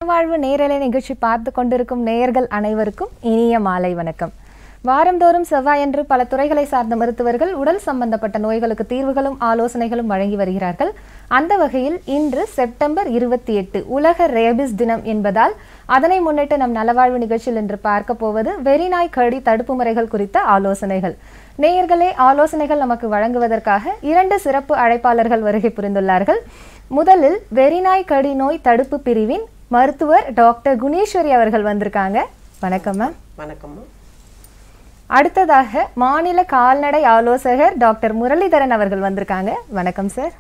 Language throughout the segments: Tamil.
வாழ்வு நேரலை நிகழ்ச்சி பார்த்து கொண்டிருக்கும் நேயர்கள் அனைவருக்கும் இனிய மாலை வணக்கம் வாரந்தோறும் செவ்வாயன்று பல துறைகளை சார்ந்த மருத்துவர்கள் உடல் சம்பந்தப்பட்ட நோய்களுக்கு தீர்வுகளும் ஆலோசனைகளும் வழங்கி வருகிறார்கள் அந்த வகையில் இன்று செப்டம்பர் இருபத்தி எட்டு உலக ரேபிஸ் தினம் என்பதால் அதனை முன்னிட்டு நம் நலவாழ்வு நிகழ்ச்சியில் இன்று பார்க்க போவது வெறிநாய் கடி தடுப்பு முறைகள் குறித்த ஆலோசனைகள் நேயர்களே ஆலோசனைகள் நமக்கு வழங்குவதற்காக இரண்டு சிறப்பு அழைப்பாளர்கள் வருகை புரிந்துள்ளார்கள் முதலில் வெறிநாய் கடி நோய் தடுப்பு பிரிவின் மருத்துவர் டாக்டர் குணேஸ்வரி அவர்கள் வந்திருக்காங்க வணக்கம் மேம் வணக்கம்மா அடுத்ததாக மாநில கால்நடை ஆலோசகர் டாக்டர் முரளிதரன் அவர்கள் வந்திருக்காங்க வணக்கம் சார்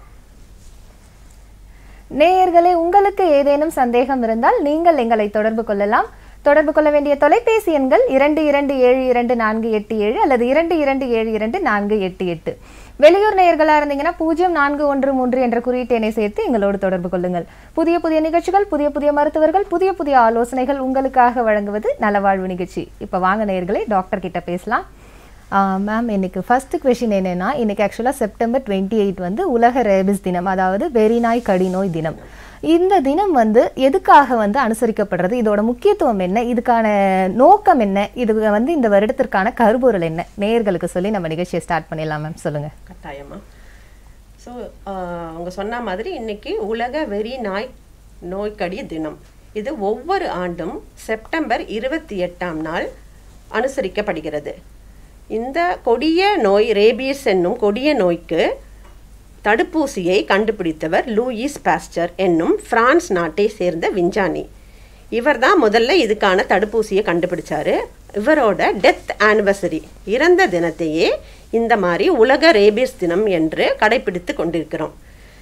நேயர்களே உங்களுக்கு ஏதேனும் சந்தேகம் இருந்தால் நீங்கள் எங்களை தொடர்பு கொள்ளலாம் தொடர்பு கொள்ள வேண்டிய தொலைபேசி எண்கள் இரண்டு இரண்டு ஏழு இரண்டு நான்கு எட்டு ஏழு அல்லது இரண்டு இரண்டு ஏழு இரண்டு நான்கு எட்டு எட்டு வெளியூர் நேயர்களாக இருந்தீங்கன்னா பூஜ்ஜியம் நான்கு ஒன்று மூன்று என்ற குறியீட்டு எண்ணை சேர்த்து எங்களோடு தொடர்பு கொள்ளுங்கள் புதிய புதிய நிகழ்ச்சிகள் புதிய புதிய மருத்துவர்கள் புதிய புதிய ஆலோசனைகள் உங்களுக்காக வழங்குவது நலவாழ்வு நிகழ்ச்சி இப்போ வாங்க நேயர்களே டாக்டர் கிட்ட பேசலாம் மேம் இன்னைக்கு ஃபர்ஸ்ட் கொஷின் என்னன்னா இன்னைக்கு ஆக்சுவலாக செப்டம்பர் டுவெண்ட்டி எயிட் வந்து உலக ரேபிஸ் தினம் அதாவது வெறிநாய் கடிநோய் தினம் இந்த தினம் வந்து எதுக்காக வந்து அனுசரிக்கப்படுறது இதோட முக்கியத்துவம் என்ன இதுக்கான நோக்கம் என்ன இது வந்து இந்த வருடத்திற்கான கருப்பொருள் என்ன நேயர்களுக்கு சொல்லி நம்ம நிகழ்ச்சியை ஸ்டார்ட் பண்ணிடலாம் மேம் சொல்லுங்க கட்டாயமா ஸோ அவங்க சொன்ன மாதிரி இன்னைக்கு உலக வெறி நாய் நோய்க்கடி தினம் இது ஒவ்வொரு ஆண்டும் செப்டம்பர் இருபத்தி எட்டாம் நாள் அனுசரிக்கப்படுகிறது இந்த கொடிய நோய் ரேபியஸ் என்னும் கொடிய நோய்க்கு தடுப்பூசியை கண்டுபிடித்தவர் லூயிஸ் பாஸ்டர் என்னும் பிரான்ஸ் நாட்டை சேர்ந்த விஞ்ஞானி இவர் தான் முதல்ல இதுக்கான தடுப்பூசியை கண்டுபிடிச்சாரு இவரோட டெத் ஆனிவர்சரி இறந்த தினத்தையே இந்த மாதிரி உலக ரேபிஸ் தினம் என்று கடைபிடித்து கொண்டிருக்கிறோம்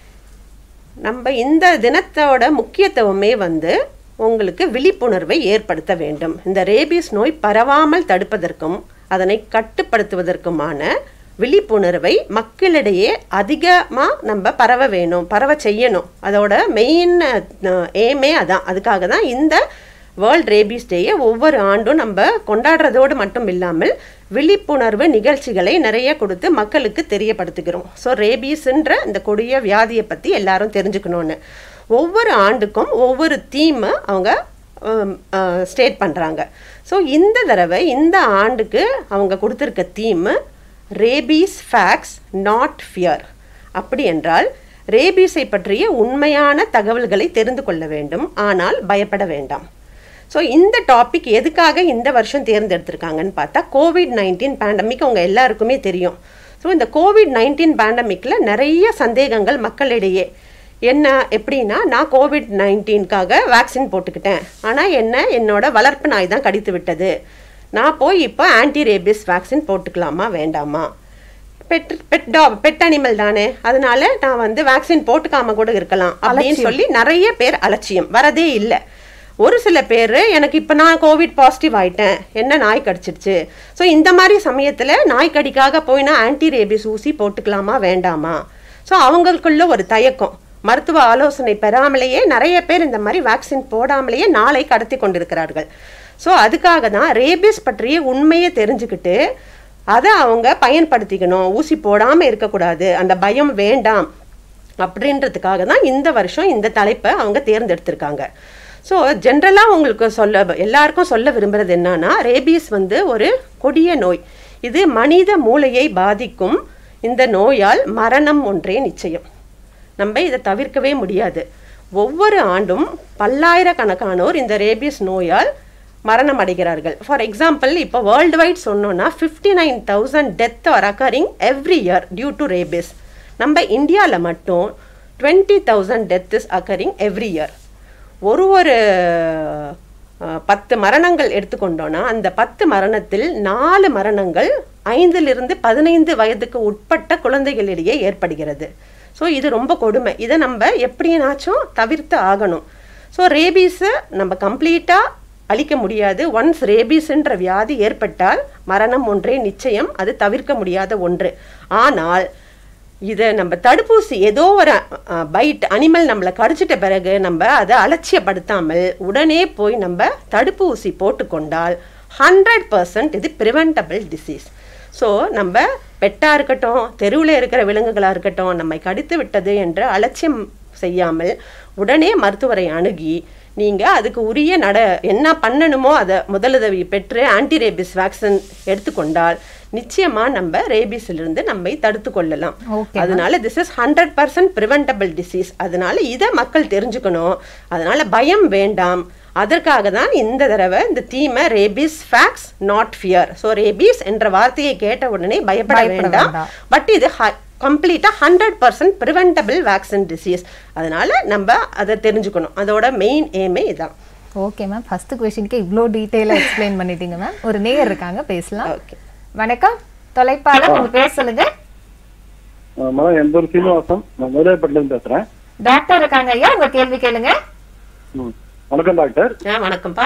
நம்ம இந்த தினத்தோட முக்கியத்துவமே வந்து உங்களுக்கு விழிப்புணர்வை ஏற்படுத்த வேண்டும் இந்த ரேபிஸ் நோய் பரவாமல் தடுப்பதற்கும் அதனை கட்டுப்படுத்துவதற்குமான விழிப்புணர்வை மக்களிடையே அதிகமாக நம்ம பரவ வேணும் பரவ செய்யணும் அதோட மெயின் ஏமே அதான் அதுக்காக தான் இந்த வேர்ல்ட் ரேபிஸ் டேயை ஒவ்வொரு ஆண்டும் நம்ம கொண்டாடுறதோடு மட்டும் இல்லாமல் விழிப்புணர்வு நிகழ்ச்சிகளை நிறைய கொடுத்து மக்களுக்கு தெரியப்படுத்துகிறோம் ஸோ ரேபீஸ்ன்ற இந்த கொடிய வியாதியை பற்றி எல்லாரும் தெரிஞ்சுக்கணும்னு ஒவ்வொரு ஆண்டுக்கும் ஒவ்வொரு தீம் அவங்க ஸ்டேட் பண்ணுறாங்க ஸோ இந்த தடவை இந்த ஆண்டுக்கு அவங்க கொடுத்துருக்க theme rabies facts not fear அப்படி என்றால் ரேபீஸை பற்றிய உண்மையான தகவல்களை தெரிந்து கொள்ள வேண்டும் ஆனால் பயப்பட வேண்டாம் ஸோ இந்த டாபிக் எதுக்காக இந்த வருஷம் தேர்ந்தெடுத்திருக்காங்கன்னு பார்த்தா கோவிட் நைன்டீன் பேண்டமிக் அவங்க எல்லாருக்குமே தெரியும் ஸோ இந்த கோவிட் நைன்டீன் பேண்டமிக்கில் நிறைய சந்தேகங்கள் மக்களிடையே என்ன எப்படின்னா நான் கோவிட் நைன்டீன்காக வேக்சின் போட்டுக்கிட்டேன் ஆனால் என்ன என்னோட வளர்ப்பு நாய் தான் கடித்து விட்டது நான் போய் இப்போ ஆன்டி ரேபிஸ் வேக்சின் போட்டுக்கலாமா வேண்டாமா pet pet dog pet animal தானே அதனால நான் வந்து வேக்சின் போட்டுக்காம கூட இருக்கலாம் அப்படின்னு சொல்லி நிறைய பேர் அலட்சியம் வரதே இல்லை ஒரு சில பேர் எனக்கு இப்போ நான் கோவிட் பாசிட்டிவ் ஆயிட்டேன் என்ன நாய் கடிச்சிடுச்சு ஸோ இந்த மாதிரி சமயத்தில் நாய் கடிக்காக போய் நான் ஆன்டி ரேபிஸ் ஊசி போட்டுக்கலாமா வேண்டாமா ஸோ அவங்களுக்குள்ள ஒரு தயக்கம் மருத்துவ ஆலோசனை பெறாமலேயே நிறைய பேர் இந்த மாதிரி வேக்சின் போடாமலேயே நாளை கடத்தி கொண்டிருக்கிறார்கள் ஸோ அதுக்காக தான் ரேபிஸ் பற்றிய உண்மையை தெரிஞ்சுக்கிட்டு அதை அவங்க பயன்படுத்திக்கணும் ஊசி போடாமல் இருக்கக்கூடாது அந்த பயம் வேண்டாம் அப்படின்றதுக்காக தான் இந்த வருஷம் இந்த தலைப்பை அவங்க தேர்ந்தெடுத்திருக்காங்க ஸோ ஜென்ரலாக உங்களுக்கு சொல்ல எல்லாருக்கும் சொல்ல விரும்புகிறது என்னன்னா ரேபீஸ் வந்து ஒரு கொடிய நோய் இது மனித மூளையை பாதிக்கும் இந்த நோயால் மரணம் ஒன்றே நிச்சயம் நம்ம இதை தவிர்க்கவே முடியாது ஒவ்வொரு ஆண்டும் பல்லாயிரக்கணக்கானோர் இந்த ரேபிஸ் நோயால் மரணம் அடைகிறார்கள் ஃபார் எக்ஸாம்பிள் இப்போ வேர்ல்டு வைட் சொன்னோன்னா fifty nine thousand death are occurring every year due to rabies நம்ம இந்தியாவில் மட்டும் twenty thousand death is occurring every year ஒரு ஒரு பத்து மரணங்கள் எடுத்துக்கொண்டோன்னா அந்த பத்து மரணத்தில் நாலு மரணங்கள் ஐந்திலிருந்து பதினைந்து வயதுக்கு உட்பட்ட குழந்தைகளிடையே ஏற்படுகிறது ஸோ இது ரொம்ப கொடுமை இதை நம்ம எப்படினாச்சும் தவிர்த்து ஆகணும் ஸோ ரேபீஸை நம்ம கம்ப்ளீட்டாக அழிக்க முடியாது ஒன்ஸ் ரேபீஸ்ன்ற வியாதி ஏற்பட்டால் மரணம் ஒன்றே நிச்சயம் அது தவிர்க்க முடியாத ஒன்று ஆனால் இதை நம்ம தடுப்பூசி ஏதோ ஒரு பைட் அனிமல் நம்மளை கடிச்சிட்ட பிறகு நம்ம அதை அலட்சியப்படுத்தாமல் உடனே போய் நம்ம தடுப்பூசி போட்டுக்கொண்டால் ஹண்ட்ரட் பர்சன்ட் இது ப்ரிவென்டபிள் டிசீஸ் ஸோ நம்ம பெட்டாக இருக்கட்டும் தெருவில் இருக்கிற விலங்குகளாக இருக்கட்டும் நம்மை கடித்து விட்டது என்று அலட்சியம் செய்யாமல் உடனே மருத்துவரை அணுகி நீங்க அதுக்கு உரிய நட என்ன பண்ணணுமோ அதை முதலுதவி பெற்று ஆன்டி ரேபிஸ் வேக்சின் எடுத்துக்கொண்டால் நிச்சயமா நம்ம ரேபிஸிலிருந்து நம்மை தடுத்து கொள்ளலாம் Okay, அதனால this is hundred percent preventable disease அதனால இதை மக்கள் தெரிஞ்சுக்கணும் அதனால பயம் வேண்டாம் அதற்காக தான் இந்த தடவை இந்த தீமை rabies facts not fear so rabies என்ற வார்த்தையை கேட்ட உடனே பயப்பட பயப்பட வேண்டாம் வேண்டாம். பட் இது கம்ப்ளீட்டாக hundred percent preventable vaccine disease அதனால நம்ம அதை தெரிஞ்சுக்கணும் அதோட மெயின் எய்மே இதான் ஓகே மேம் ஃபர்ஸ்ட் கொஸ்டினுக்கு இவ்வளோ டீட்டெயிலாக எக்ஸ்பிளைன் பண்ணிட்டீங்க மேம் ஒரு நேயர் இருக்காங்க பேசலாம் ஓகே வணக்கம் தொலைப்பாளர் உங்க பேர் சொல்லுங்க மேடம் என் பேர் சீனிவாசன் நான் முதலேப்பட்டிலேருந்து பேசுறேன் டாக்டர் இருக்காங்க ஐயா உங்க கேள்வி கேளுங்க ம். வணக்கம் டாக்டர் ஆ வணக்கம்ப்பா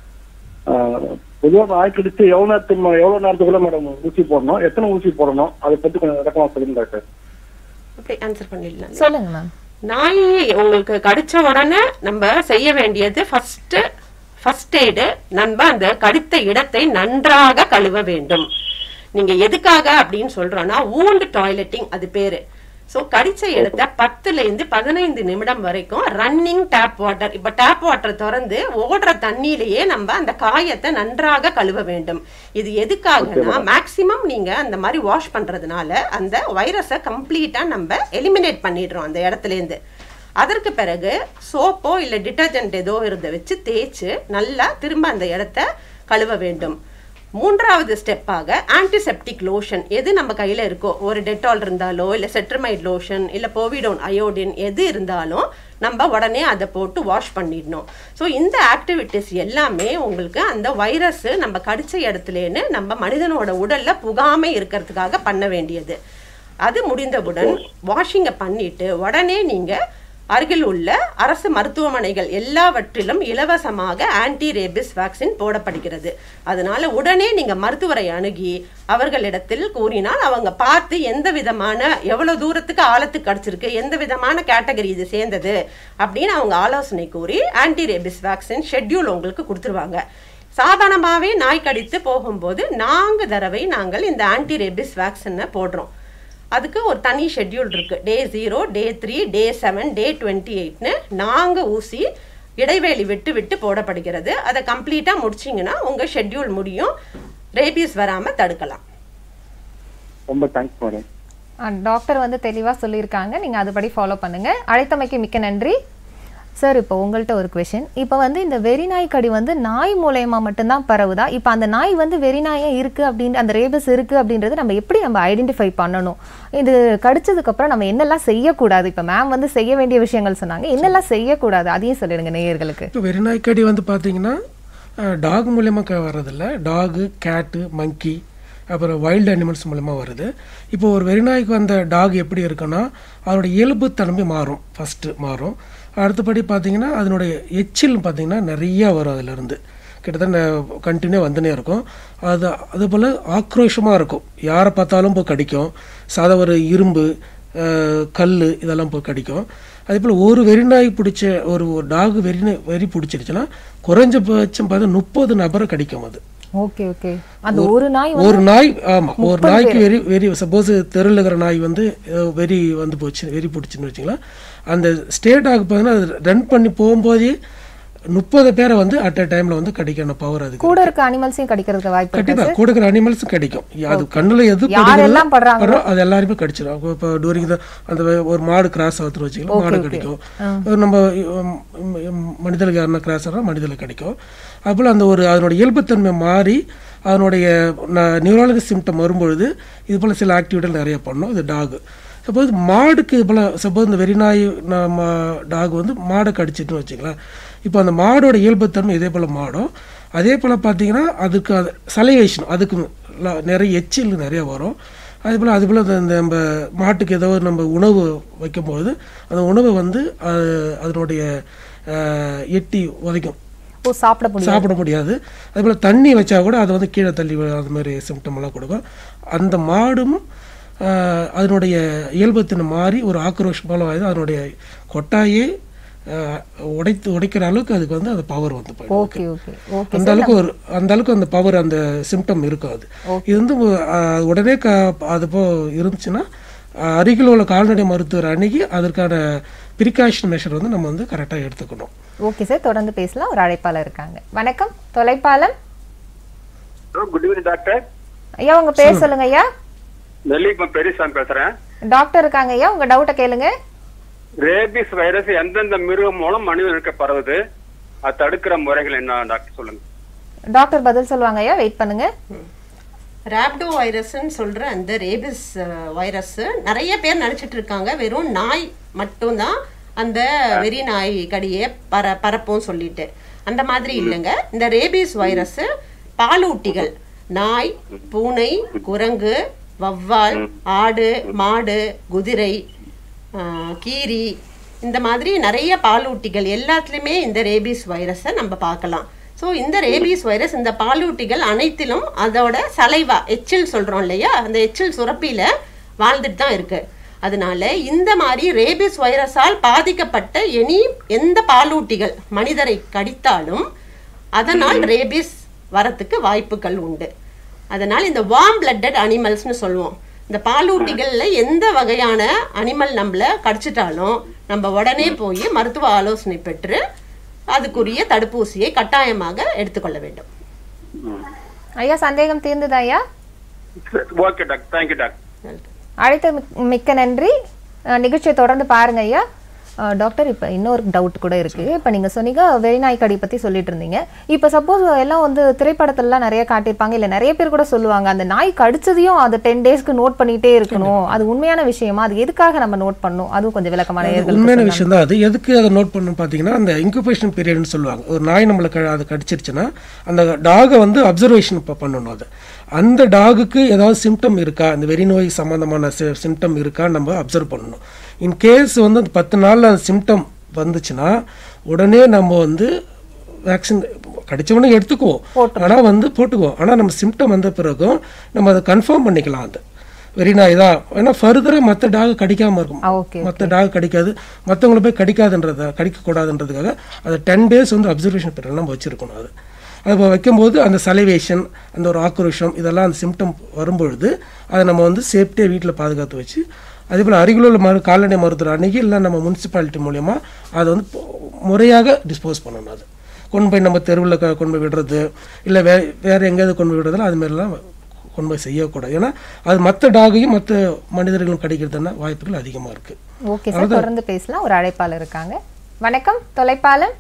பொதுவாக நாய் கடிச்சு எவ்வளவு நேரத்துக்கு எவ்வளவு நேரத்துக்குள்ள மேடம் ஊசி போடணும் எத்தனை ஊசி போடணும் அதை பத்தி கொஞ்சம் விளக்கமா சொல்லுங்க டாக்டர் அப்படி ஆன்சர் பண்ணிடலாம் சொல்லுங்க மேம் நாய் உங்களுக்கு கடிச்ச உடனே நம்ம செய்ய வேண்டியது ஃபர்ஸ்ட் ஃபர்ஸ்ட் எய்டு நம்ம அந்த கடித்த இடத்தை நன்றாக கழுவ வேண்டும் நீங்க எதுக்காக அப்படின்னு சொல்றோம்னா ஊண்டு டாய்லெட்டிங் அது பேரு சோ கடிச்ச இடத்த பத்துல இருந்து பதினைந்து நிமிடம் வரைக்கும் ரன்னிங் டேப் வாட்டர் இப்ப டேப் வாட்டர் திறந்து ஓடுற தண்ணியிலேயே நம்ம அந்த காயத்தை நன்றாக கழுவ வேண்டும் இது எதுக்காகனா மேக்சிமம் நீங்க அந்த மாதிரி வாஷ் பண்றதுனால அந்த வைரஸை கம்ப்ளீட்டா நம்ம எலிமினேட் பண்ணிடுறோம் அந்த இடத்துல இருந்து அதற்கு பிறகு சோப்போ இல்லை டிட்டர்ஜென்ட் ஏதோ இருந்த வச்சு தேய்ச்சு நல்லா திரும்ப அந்த இடத்த கழுவ வேண்டும் மூன்றாவது ஸ்டெப்பாக ஆன்டிசெப்டிக் லோஷன் எது நம்ம கையில் இருக்கோ ஒரு டெட்டால் இருந்தாலோ இல்லை செட்ரமைட் லோஷன் இல்லை போவிடோன் அயோடின் எது இருந்தாலும் நம்ம உடனே அதை போட்டு வாஷ் பண்ணிடணும் ஸோ இந்த ஆக்டிவிட்டிஸ் எல்லாமே உங்களுக்கு அந்த வைரஸ் நம்ம கடிச்ச இடத்துலேன்னு நம்ம மனிதனோட உடல்ல புகாமை இருக்கிறதுக்காக பண்ண வேண்டியது அது முடிந்தவுடன் வாஷிங்கை பண்ணிட்டு உடனே நீங்க அருகில் உள்ள அரசு மருத்துவமனைகள் எல்லாவற்றிலும் இலவசமாக ஆன்டி ரேபிஸ் வேக்சின் போடப்படுகிறது அதனால உடனே நீங்க மருத்துவரை அணுகி அவர்களிடத்தில் கூறினால் அவங்க பார்த்து எந்த விதமான எவ்வளவு தூரத்துக்கு ஆழத்துக்கு கடிச்சிருக்கு எந்த விதமான கேட்டகரி இது சேர்ந்தது அப்படின்னு அவங்க ஆலோசனை கூறி ஆன்டி ரேபிஸ் வேக்சின் ஷெட்யூல் உங்களுக்கு கொடுத்துருவாங்க சாதாரணமாகவே நாய் கடித்து போகும்போது நான்கு தடவை நாங்கள் இந்த ஆன்டி ரேபிஸ் வேக்சினை போடுறோம் அதுக்கு ஒரு தனி ஷெட்யூல் இருக்கு day zero day three day seven day twenty எயிட்னு நான்கு ஊசி இடைவேளை விட்டு விட்டு போடப்படுகிறது அதை கம்ப்ளீட்டாக முடிச்சிங்கன்னா உங்கள் ஷெட்யூல் முடியும் ரேபீஸ் வராமல் தடுக்கலாம் ரொம்ப தேங்க்ஸ் மேடம் டாக்டர் வந்து தெளிவா சொல்லியிருக்காங்க நீங்க அதுபடி ஃபாலோ பண்ணுங்க அழைத்தமைக்கு மிக்க நன்றி சார் இப்போ உங்கள்கிட்ட ஒரு கொஷின் இப்போ வந்து இந்த வெறிநாய் கடி வந்து நாய் மூலயமா மட்டும்தான் பரவுதா இப்போ அந்த நாய் வந்து வெறிநாயே இருக்கு அப்படின்னு அந்த ரேபஸ் இருக்கு அப்படின்றது நம்ம எப்படி நம்ம ஐடென்டிஃபை பண்ணணும் இது கடிச்சதுக்கு அப்புறம் நம்ம என்னெல்லாம் செய்யக்கூடாது இப்போ மேம் வந்து செய்ய வேண்டிய விஷயங்கள் சொன்னாங்க என்னெல்லாம் செய்யக்கூடாது அதையும் சொல்லிடுங்க நேயர்களுக்கு இப்போ வெறிநாய்க்கடி வந்து பார்த்தீங்கன்னா டாக் மூலயமா க வர்றதில்ல டாகு கேட்டு மங்கி அப்புறம் வைல்டு அனிமல்ஸ் மூலமா வருது இப்போ ஒரு வெறிநாய்க்கு வந்த டாக் எப்படி இருக்குன்னா அதோட இயல்பு தன்மை மாறும் ஃபஸ்ட்டு மாறும் அடுத்தபடி பார்த்தீங்கன்னா அதனுடைய எச்சில் பார்த்தீங்கன்னா நிறைய வரும் அதிலிருந்து கிட்டத்தட்ட கண்டினியூ வந்துனே இருக்கும் அது அது போல் ஆக்ரோஷமாக இருக்கும் யாரை பார்த்தாலும் போய் கடிக்கும் சாதா ஒரு இரும்பு கல் இதெல்லாம் போய் கடிக்கும் அதே போல் ஒரு வெறிநாய் பிடிச்ச ஒரு ஒரு டாக் வெறி வெறி பிடிச்சிருச்சுன்னா குறைஞ்சபட்சம் பார்த்து முப்பது நபரை கடிக்கும் அது ஓகே ஓகே அந்த ஒரு நாய் ஒரு நாய் ஆமா ஒரு நாய்க்கு வெறி வெறி சப்போஸ் தெருவில் இருக்கிற நாய் வந்து அஹ், வெறி வந்து போச்சு வெறி பிடிச்சுன்னு வச்சுங்களேன் அந்த ஸ்டேட் ஆக பார்த்தீங்கன்னா அது ரன் பண்ணி போகும்போதே முப்பது பேரை வந்து அட் அ டைம்ல வந்து கடிக்கணும் பவர் அதுக்கு கூட இருக்க அனிமல்ஸையும் கடிக்கிறதுக்கு வாய்ப்பு இருக்கு கண்டிப்பா கொடுக்குற அனிமல்ஸும் கிடைக்கும் அது கண்ணுல எது யாரெல்லாம் படுறாங்களோ. படுறோ அது எல்லாருமே கடிச்சிடும் இப்போ டூரிங் அந்த ஒரு மாடு கிராஸ் ஆகுது வச்சுக்கலாம் மாடு கடிக்கும் ஒரு நம்ம உம், உம், மனிதர்களுக்கு யாருன்னா கிராஸ் ஆகிறோம் மனிதர்களுக்கு கிடைக்கும் அதுபோல் அந்த ஒரு அதனோட இயல்புத்தன்மை மாறி அதனுடைய நியூராலஜி சிம்டம் வரும்பொழுது இது போல் சில ஆக்டிவிட்டிகள் நிறைய பண்ணும் இது டாக் சப்போஸ் மாடுக்கு இது போல் சப்போஸ் இந்த வெறிநாய் நம்ம டாக் வந்து மாடை கடிச்சிட்டுன்னு வச்சுங்களேன் இப்போ அந்த மாடோட இயல்புத்தன்மை இதே போல் மாடும் அதே போல் பார்த்தீங்கன்னா அதுக்கு அது சலைவேஷன் அதுக்கு ல- நிறைய எச்சில் நிறைய வரும் அதே போல் அது போல் இந்த நம்ம மாட்டுக்கு ஏதோ ஒரு நம்ம உணவு வைக்கும்போது அந்த உணவை வந்து அஹ், அதனுடைய அஹ், எட்டி உதைக்கும் ஓ சாப்பிட முடியும் சாப்பிட முடியாது அதே போல் தண்ணி வச்சா கூட அதை வந்து கீழே தள்ளி விழ- அது மாதிரி சிம்டம் எல்லாம் கொடுக்கும் அந்த மாடும் ஆஹ், அதனுடைய இயல்பத்தின் மாறி ஒரு ஆக்ரோஷம் போல ஆகுது அதனுடைய கொட்டாயே ஆஹ், உடைத்து உடைக்கிற அளவுக்கு அதுக்கு வந்து அந்த பவர் வந்து போயிடும் ஓகே ஓகே ஓகே அந்த அளவுக்கு ஒரு அந்த அளவுக்கு அந்த பவர் அந்த சிம்டம் இருக்காது இது வந்து ஆஹ், உடனே க அது போ இருந்துச்சுன்னா ஆஹ், அருகில் உள்ள கால்நடை மருத்துவர் அணுகி அதற்கான ப்ரிகாஷன் மெஷர் வந்து நம்ம வந்து கரெக்டாக எடுத்துக்கணும் ஓகே சார் தொடர்ந்து பேசலாம் ஒரு அழைப்பாளர் இருக்காங்க வணக்கம் தொலைப்பாளம் குட் ஈவினிங் டாக்டர் ஐயா உங்க பேர் சொல்லுங்க ஐயா நெல்லிக்குப்பம் பெரியசாமி பேசுறேன் டாக்டர் இருக்காங்க ஐயா உங்க டவுட்டை கேளுங்க ரேபிஸ் வைரஸ் எந்தெந்த மிருகம் மூலம் மனிதனுக்கு பரவுது அது தடுக்கிற முறைகள் என்ன டாக்டர் சொல்லுங்க டாக்டர் பதில் சொல்லுவாங்க ஐயா வெயிட் பண்ணுங்க ராப்டோ வைரஸ்ன்னு சொல்ற அந்த ரேபிஸ் வைரஸ் நிறைய பேர் நினைச்சிட்டு இருக்காங்க வெறும் நாய் மட்டும்தான் அந்த வெறி நாய் கடியை பர பரப்பும் சொல்லிட்டு அந்த மாதிரி இல்லைங்க இந்த ரேபிஸ் வைரஸ் பாலூட்டிகள் நாய் பூனை குரங்கு வவ்வால் ஆடு மாடு குதிரை ஆஹ், கீரி இந்த மாதிரி நிறைய பாலூட்டிகள் எல்லாத்துலேயுமே இந்த ரேபிஸ் வைரஸை நம்ம பார்க்கலாம் ஸோ இந்த ரேபிஸ் வைரஸ் இந்த பாலூட்டிகள் அனைத்திலும் அதோட சலைவா எச்சில் சொல்கிறோம் இல்லையா அந்த எச்சில் சுரப்பியில வாழ்ந்துட்டு தான் இருக்கு அதனால இந்த மாதிரி ரேபிஸ் வைரஸால் பாதிக்கப்பட்ட எனி எந்த பாலூட்டிகள் மனிதரை கடித்தாலும் அதனால் ரேபிஸ் வரத்துக்கு வாய்ப்புகள் உண்டு அதனால் இந்த வார்ம் பிளட்டட் அனிமல்ஸ்னு சொல்லுவோம் இந்த பாலூட்டிகள்ல எந்த வகையான அனிமல் நம்மள கடிச்சிட்டாலும் நம்ம உடனே போய் மருத்துவ ஆலோசனை பெற்று அதுக்குரிய தடுப்பூசியை கட்டாயமாக எடுத்துக்கொள்ள வேண்டும் ஐயா சந்தேகம் தீர்ந்ததா ஐயா ஓகே டாக்டர் தேங்க்யூ டாக்டர் அழைத்த மிக்- மிக்க நன்றி அஹ், நிகழ்ச்சியை தொடர்ந்து பாருங்க ஐயா அஹ், டாக்டர் இப்போ இன்னொரு டவுட் கூட இருக்கு இப்போ நீங்க சொன்னீங்க வெறிநாய் கடி பத்தி சொல்லிட்டு இருந்தீங்க இப்போ சப்போஸ் எல்லாம் வந்து திரைப்படத்துலலாம் நிறைய காட்டியிருப்பாங்க இல்ல நிறைய பேர் கூட சொல்லுவாங்க அந்த நாய் கடிச்சதையும் அது டென் டேஸ்க்கு நோட் பண்ணிட்டே இருக்கணும் அது உண்மையான விஷயமா அது எதுக்காக நம்ம நோட் பண்ணணும் அதுவும் கொஞ்சம் விளக்கமான நேயர்களுக்கு உண்மையான சொல்லுங்க. விஷயம் தான் அது எதுக்கு அதை நோட் பண்ணணும் பார்த்தீங்கன்னா அந்த இன்குபேஷன் பீரியட்னு சொல்லுவாங்க ஒரு நாய் நம்மளை க அதை கடிச்சிருச்சுன்னா அந்த டாகை வந்து அப்சர்வேஷன் இப்போ பண்ணணும் அது அந்த டாகுக்கு ஏதாவது சிம்டம் இருக்கா அந்த வெறி நோய் சம்மந்தமான சிம்டம் இருக்கா நம்ம அப்சர்வ் பண்ணணும் இன் கேஸ் வந்து அந்த பத்து நாளில் அந்த சிம்டம் வந்துச்சுன்னா உடனே நம்ம வந்து வேக்சின் கடிச்சவொடனே எடுத்துக்குவோம் ஆனால் வந்து போட்டுக்குவோம் ஆனால் நம்ம சிம்டம் வந்த பிறகும் நம்ம அதை கன்ஃபார்ம் பண்ணிக்கலாம் அது வெரி நாய் தான் ஏன்னா ஃபர்தராக மற்ற டாக் கடிக்காமல் இருக்கும் ஆ, ஓகே மற்ற டாக் கடிக்காது மற்றவங்கள போய் கடிக்காதுன்றத கடிக்கக்கூடாதுன்றதுக்காக அதை டென் டேஸ் வந்து அப்சர்வேஷன் பீரியட் நம்ம வச்சுருக்கணும் அது அது இப்போ வைக்கும்போது அந்த சலைவேஷன் அந்த ஒரு ஆக்ரோஷம் இதெல்லாம் அந்த சிம்டம் வரும்பொழுது அதை நம்ம வந்து சேஃப்டியாக வீட்டில் பாதுகாத்து வச்சு அதே போல் அருகில் உள்ள மரு கால்நடை மருத்துவர் அணுகி இல்லை நம்ம முனிசிபாலிட்டி மூலயமா அதை வந்து பொ- முறையாக டிஸ்போஸ் பண்ணணும் அது கொண்டு போய் நம்ம தெருவில் க- கொண்டு போய் விடுறது இல்லை வே வேறு எங்கேயாவது கொண்டு போய் விடுறதுல அது மாதிரிலாம் கொண்டு போய் செய்யக்கூடாது ஏன்னா அது மற்ற டாகையும் மற்ற மனிதர்களும் கடிக்கிறதுனா வாய்ப்புகள் அதிகமாக இருக்குது ஓகே சார் தொடர்ந்து பேசலாம் ஒரு அழைப்பாளர் இருக்காங்க வணக்கம் தொலைப்பாளம்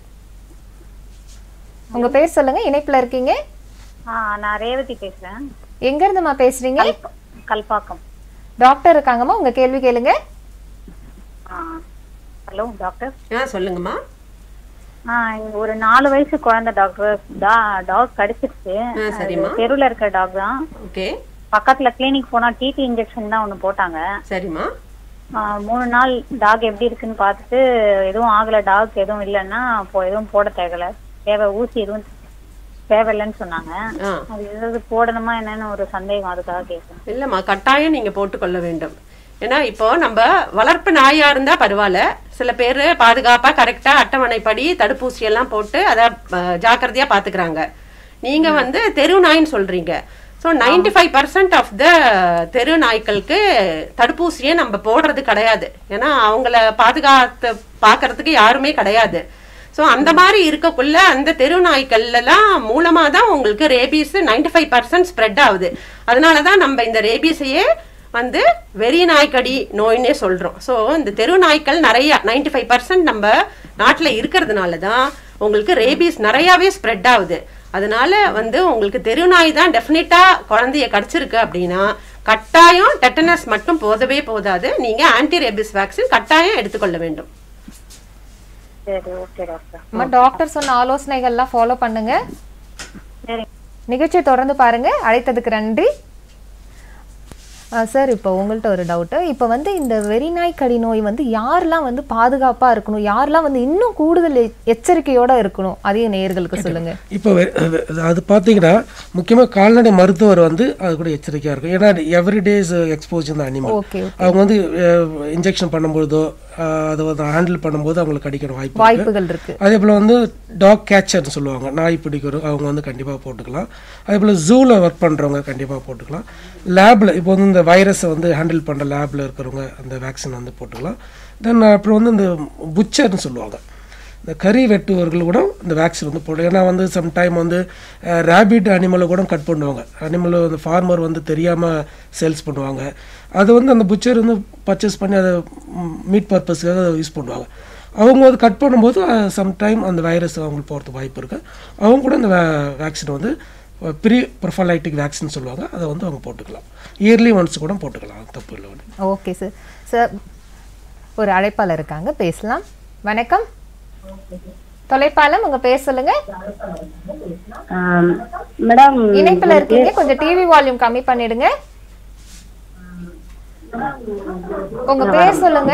உங்க பேர் சொல்லுங்க இணைப்புல இருக்கீங்க ஆ நான் ரேவதி பேசுறேன் எங்க இருந்துமா பேசுறீங்க கல்பாக்கம் டாக்டர் இருக்காங்கம்மா உங்க கேள்வி கேளுங்க ஆ ஹலோ டாக்டர் ஆ சொல்லுங்கம்மா ஆ இங்க ஒரு நாலு வயசு குழந்தை டாக்டர் டாக் கடிச்சிருச்சு ஆ சரிம்மா தெருவில் இருக்க டாக் தான் ஓகே பக்கத்துல கிளினிக் போனா டிடி இன்ஜெக்ஷன் தான் ஒன்று போட்டாங்க சரிம்மா ஆ, மூணு நாள் டாக் எப்படி இருக்குன்னு பார்த்துட்டு எதுவும் ஆகல டாக் எதுவும் இல்லைன்னா இப்போ எதுவும் போட தேவையில்ல தேவை ஊசி எதுவும் தேவையில்லைன்னு சொன்னாங்க ஆ அது ஏதாவது போடணுமா என்னன்னு ஒரு சந்தேகம் அதுக்காக கேட்குறேன் இல்லைம்மா கட்டாயம் நீங்கள் போட்டுக்கொள்ள வேண்டும் ஏன்னா இப்போ நம்ம வளர்ப்பு நாயா இருந்தா பரவாயில்ல சில பேர் பாதுகாப்பா கரெக்டா அட்டவணைப்படி தடுப்பூசி எல்லாம் போட்டு அதை அஹ், ஜாக்கிரதையா பாத்துக்கிறாங்க நீங்க வந்து தெரு நாயின்னு சொல்றீங்க so ninety five percent of the தெரு நாய்க்களுக்கு தடுப்பூசியே நம்ம போடுறது கிடையாது ஏன்னா அவங்கள பாதுகாத்து பார்க்கறதுக்கு யாருமே கிடையாது ஸோ அந்த மாதிரி இருக்கக்குள்ள அந்த தெரு நாய்க்கள்லாம் மூலமாக தான் உங்களுக்கு rabies ninety five percent spread ஆகுது அதனால தான் நம்ம இந்த ரேபீஸையே வந்து வெறி நாய்க்கடி நோய்னே சொல்கிறோம் ஸோ இந்த தெரு நாய்க்கள் நிறைய நைன்டி ஃபைவ் பர்சன்ட் நம்ம நாட்டில் இருக்கிறதுனால தான் உங்களுக்கு ரேபீஸ் நிறையாவே ஸ்ப்ரெட் ஆகுது அதனால வந்து உங்களுக்கு தெரு நாய் தான் டெஃபினட்டாக குழந்தைய கடிச்சிருக்கு அப்படின்னா கட்டாயம் டெட்டனஸ் மட்டும் போதவே போதாது நீங்கள் ஆன்டி ரேபிஸ் வேக்சின் கட்டாயம் எடுத்துக்கொள்ள வேண்டும் சரி ஓகே டாக்டர் அம்மா டாக்டர் சொன்ன ஆலோசனைகள்லாம் ஃபாலோ பண்ணுங்க சரி நிகழ்ச்சியை தொடர்ந்து பாருங்க அழைத்ததுக்கு நன்றி சார் இப்போ உங்கள்கிட்ட ஒரு டவுட்டு இப்போ வந்து இந்த வெறிநாய் கடி நோய் வந்து யாரெல்லாம் வந்து பாதுகாப்பாக இருக்கணும் யாரெல்லாம் வந்து இன்னும் கூடுதல் எ- எச்சரிக்கையோட இருக்கணும் அதையும் நேயர்களுக்கு சொல்லுங்க இப்போ வெ- வெ- அது பார்த்தீங்கன்னா முக்கியமாக கால்நடை மருத்துவர் வந்து அது கூட எச்சரிக்கையாக இருக்கும் ஏன்னா எவ்ரி டேஸ் எக்ஸ்போஸ் இந்த அனிமல் ஓகே அவங்க வந்து இன்ஜெக்ஷன் பண்ணும்பொழுதோ அஹ், அதை வந்து ஹேண்டில் பண்ணும்போது அவங்களுக்கு கடிக்கிற வாய்ப்பு இருக்கு. வாய்ப்புகள் இருக்கு அதே போல் வந்து டாக் கேச்சர்னு சொல்லுவாங்க நாய் பிடிக்கிறோம் அவங்க வந்து கண்டிப்பாக போட்டுக்கலாம் அதே போல் ஜூவில் ஒர்க் பண்ணுறவங்க கண்டிப்பாக போட்டுக்கலாம் லேபில் இப்போ வந்து இந்த வைரஸை வந்து ஹேண்டில் பண்ணுற லேபில் இருக்கிறவங்க அந்த வேக்சின் வந்து போட்டுக்கலாம் தென் அப்புறம் வந்து இந்த புச்சர்னு சொல்லுவாங்க இந்த கறி வெட்டுவர்கள் கூட இந்த வேக்சின் வந்து போடும் ஏன்னா வந்து சம்டைம் வந்து ரேபிட் அனிமலை கூட கட் பண்ணுவாங்க அனிமல் வந்து ஃபார்மர் வந்து தெரியாமல் சேல்ஸ் பண்ணுவாங்க அது வந்து அந்த புச்சர் வந்து பர்ச்சேஸ் பண்ணி அதை மீட் பர்பஸ்க்காக யூஸ் பண்ணுவாங்க அவங்க வந்து கட் பண்ணும்போது சம்டைம் அந்த வைரஸ் அவங்களுக்கு போகிறதுக்கு வாய்ப்பு இருக்குது அவங்க கூட இந்த வேக்சின் வந்து ப்ரீ ப்ரொஃபலைட்டிக் வேக்சின் சொல்லுவாங்க அதை வந்து அவங்க போட்டுக்கலாம் இயர்லி ஒன்ஸ் கூட போட்டுக்கலாம் தப்பு இல்லை ஒன்றும் ஓகே சார் சார் ஒரு அழைப்பாளர் இருக்காங்க பேசலாம் வணக்கம் தொலைப்பாலம் உங்க பேர் சொல்லுங்க மேடம் இணைப்புல இருக்கீங்க கொஞ்சம் டிவி வால்யூம் கம்மி பண்ணிடுங்க உங்க பேர் சொல்லுங்க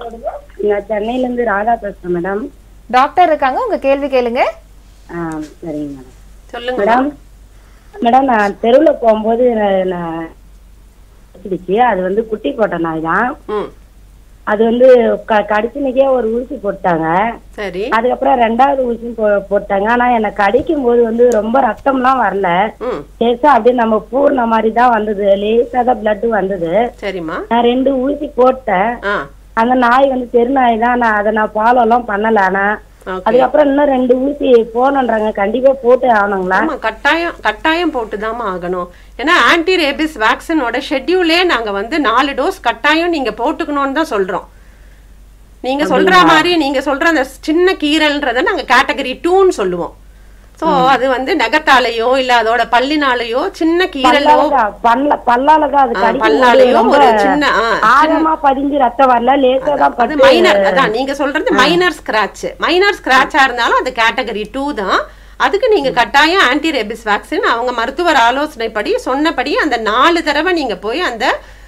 நான் சென்னையில இருந்து ராதா பேசுறேன் மேடம் டாக்டர் இருக்காங்க உங்க கேள்வி கேளுங்க ஆ, சரிங்க மேடம் சொல்லுங்க மேடம் மேடம் நான் தெருவுல போகும்போது நான் நான் கடிச்சிடுச்சு அது வந்து குட்டி போட்ட நாய் தான் ம் அது வந்து க கடிச்சுனிக்கே ஒரு ஊசி போட்டாங்க சரி அதுக்கப்புறம் ரெண்டாவது ஊசி போ போட்டாங்க ஆனா எனக்கு கடிக்கும் போது வந்து ரொம்ப ரத்தம்லாம் வரல ம் லேசா அப்படியே நம்ம பூர்ண மாதிரி தான் வந்தது லேசா தான் பிளட் வந்தது சரிம்மா நான் ரெண்டு ஊசி போட்டேன் ஆ அந்த நாய் வந்து தெரு நாய் தான் நான் அதை நான் ஃபாலோ எல்லாம் பண்ணல ஆனா ஓகே அதுக்கப்புறம் இன்னும் ரெண்டு ஊசி போகணுன்றாங்க கண்டிப்பா போட்டு ஆகணுங்களா ஆமா கட்டாயம் கட்டாயம் போட்டுதாம்மா ஆகணும் ஏன்னா ஆன்டி ரேபிஸ் வேக்சினோட ஷெட்யூலே நாங்க வந்து நாலு டோஸ் கட்டாயம் நீங்க போட்டுக்கணும்னு தான் சொல்றோம் நீங்க சொல்ற மாதிரி நீங்க சொல்ற அந்த சின்ன கீரல்ன்றத நாங்க கேட்டகரி டூன்னு சொல்லுவோம் சோ அது வந்து நகத்தாலேயோ இல்ல அதோட பல்லினாலேயோ சின்ன கீரலோ பல்லாலதான் பல்ல பல்லாலதான் அது ஆ, கடிக்கும் பல்லாலேயோ போது ரொம்ப ஒரு சின்ன ஆ, ஆழமா பதிஞ்சு ரத்தம் வரல லேசா தான் அது பட்டு மைனர் அதான் நீங்க சொல்றது மைனர் ஸ்கிராட்ச் மைனர் ஸ்கிராட்சா இருந்தாலும் அது கேட்டகரி டூ தான் அதுக்கு நீங்க கட்டாயம் ஆன்டி ரேபிஸ் வேக்சின் அவங்க மருத்துவர் ஆலோசனைப்படி சொன்னபடி அந்த நாலு தடவை நீங்க போய் அந்த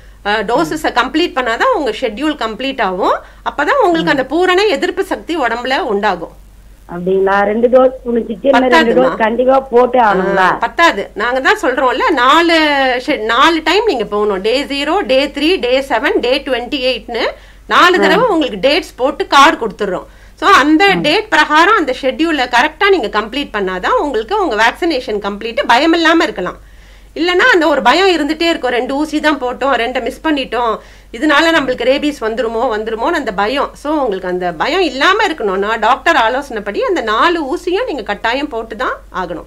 டோசஸை கம்ப்ளீட் பண்ணாதான் உங்க ஷெட்யூல் கம்ப்ளீட் ஆகும் அப்பதான் உங்களுக்கு அந்த பூரண எதிர்ப்பு சக்தி உடம்புல உண்டாகும் அப்படிங்களா ரெண்டு டோஸ் குளிச்சிட்டு இன்னும் ரெண்டு பத்தாதுமா. டோஸ் கண்டிப்பா போட்டே ஆகணுங்களா பத்தாது நாங்க தான் சொல்றோம்ல நாலு ஷெ- நாலு டைம் நீங்க போகணும் day zero day three day seven day twenty எயிட்னு நாலு தடவை உங்களுக்கு டேட்ஸ் போட்டு கார்டு கொடுத்துட்றோம் ஸோ அந்த டேட் பிரகாரம் அந்த ஷெட்யூலை கரெக்டாக நீங்கள் கம்ப்ளீட் பண்ணாதான் உங்களுக்கு உங்கள் வேக்சினேஷன் கம்ப்ளீட் பயம் இல்லாமல் இருக்கலாம் இல்லைன்னா அந்த ஒரு பயம் இருந்துட்டே இருக்கும் ரெண்டு ஊசி தான் போட்டோம் ரெண்டை மிஸ் பண்ணிட்டோம் இதனால நம்மளுக்கு ரேபீஸ் வந்துருமோ வந்துருமோன்னு அந்த பயம் ஸோ உங்களுக்கு அந்த பயம் இல்லாமல் இருக்கணும்னா டாக்டர் ஆலோசனைப்படி அந்த நாலு ஊசியும் நீங்கள் கட்டாயம் போட்டு தான் ஆகணும்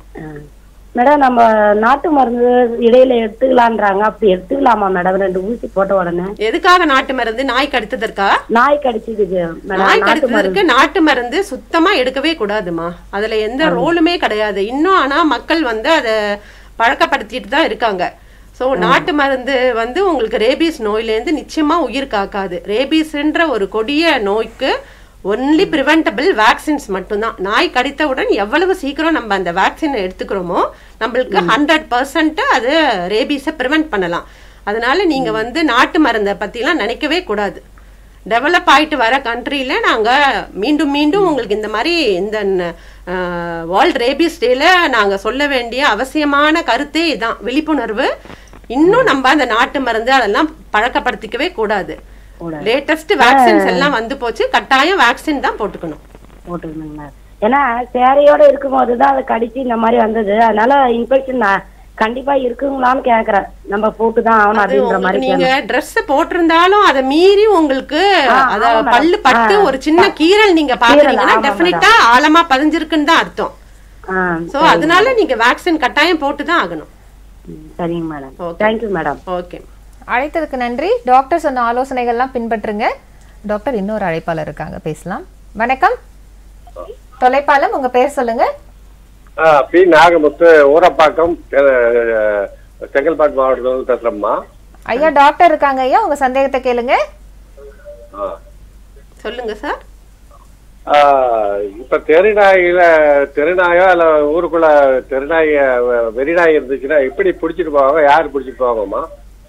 மேடம் நம்ம நாட்டு மருந்து இடையில எடுத்துக்கலான்றாங்க அப்படி எடுத்துக்கலாமா மேடம் ரெண்டு ஊசி போட்ட உடனே எதுக்காக நாட்டு மருந்து நாய் கடித்ததற்கா நாய் கடிச்சிடுது மேடம் நாய் நாட்டு மருந்து கடித்ததற்கு நாட்டு மருந்து சுத்தமா எடுக்கவே கூடாதுமா அதுல எந்த ரோலுமே கிடையாது இன்னும் ஆனா மக்கள் வந்து அதை பழக்கப்படுத்திட்டு தான் இருக்காங்க ஸோ நாட்டு மருந்து வந்து உங்களுக்கு ரேபீஸ் நோயிலேருந்து நிச்சயமா உயிர் காக்காது ரேபீஸ்ன்ற ஒரு கொடிய நோய்க்கு ஒன்லி ப்ரிவென்டபிள் வேக்சின்ஸ் மட்டும்தான் நாய் கடித்தவுடன் எவ்வளவு சீக்கிரம் நம்ம அந்த வேக்சினை எடுத்துக்கிறோமோ நம்மளுக்கு ஹண்ட்ரட் பர்சன்ட் அது ரேபீஸை ப்ரிவென்ட் பண்ணலாம் அதனால நீங்க வந்து நாட்டு மருந்தை பத்திலாம் நினைக்கவே கூடாது டெவலப் ஆயிட்டு வர கண்ட்ரியில நாங்க மீண்டும் மீண்டும் உங்களுக்கு இந்த மாதிரி இந்த வேர்ல்ட் ரேபிஸ் டேல நாங்க சொல்ல வேண்டிய அவசியமான கருத்தே இதான் விழிப்புணர்வு இன்னும் நம்ம அந்த நாட்டு மருந்து அதெல்லாம் பழக்கப்படுத்திக்கவே கூடாது லேட்டஸ்ட் வேக்சின்ஸ் எல்லாம் வந்து போச்சு கட்டாயம் வேக்சின் தான் போட்டுக்கணும் போட்டுக்கணுங்களா ஏன்னா சேரையோட இருக்கும்போது தான் அதை கடிச்சு இந்த மாதிரி வந்தது அதனால இன்ஃபெக்ஷன் கண்டிப்பா இருக்குங்களான்னு கேக்குறேன் நம்ம போட்டுதான் ஆகணும் அது அப்படின்ற மாதிரி உங்களுக்கு நீங்க Dress போட்டிருந்தாலும் அதை மீறி உங்களுக்கு ஆ, அத ஆமா madam. பல்லு பட்டு ஆ. ஒரு சின்ன கீரல் நீங்க பாக்குறீங்கன்னா ஆமா டெஃபினட்டா ஆழமா பதிஞ்சிருக்குன்னு தான் அர்த்தம் ஆ, சோ அதனால நீங்க வேக்சின் கட்டாயம் போட்டு தான் ஆகணும் ம், சரிங்க madam Okay. Thank you madam okay அழைத்ததுக்கு நன்றி டாக்டர் சொன்ன ஆலோசனைகள்லாம் பின்பற்றுங்க டாக்டர் இன்னொரு அழைப்பாளர் இருக்காங்க பேசலாம் வணக்கம் தொலைப்பாலம் உங்க பேர் சொல்லுங்க ஆ, பி நாகமுத்து ஊரப்பாக்கம் அஹ், செங்கல்பட்டு மாவட்டத்தில் பேசுகிறோம்மா ஐயா டாக்டர் இருக்காங்க ஐயா உங்க சந்தேகத்தை கேளுங்க ஆ. சொல்லுங்க சார் ஆ, இப்ப தெருநாயில தெருநாயோ இல்ல ஊருக்குள்ள தெருநாய் அஹ், வெறிநாய் இருந்துச்சுன்னா எப்படி பிடிச்சிட்டு போவாங்க யார் பிடிச்சிட்டு போவாங்கம்மா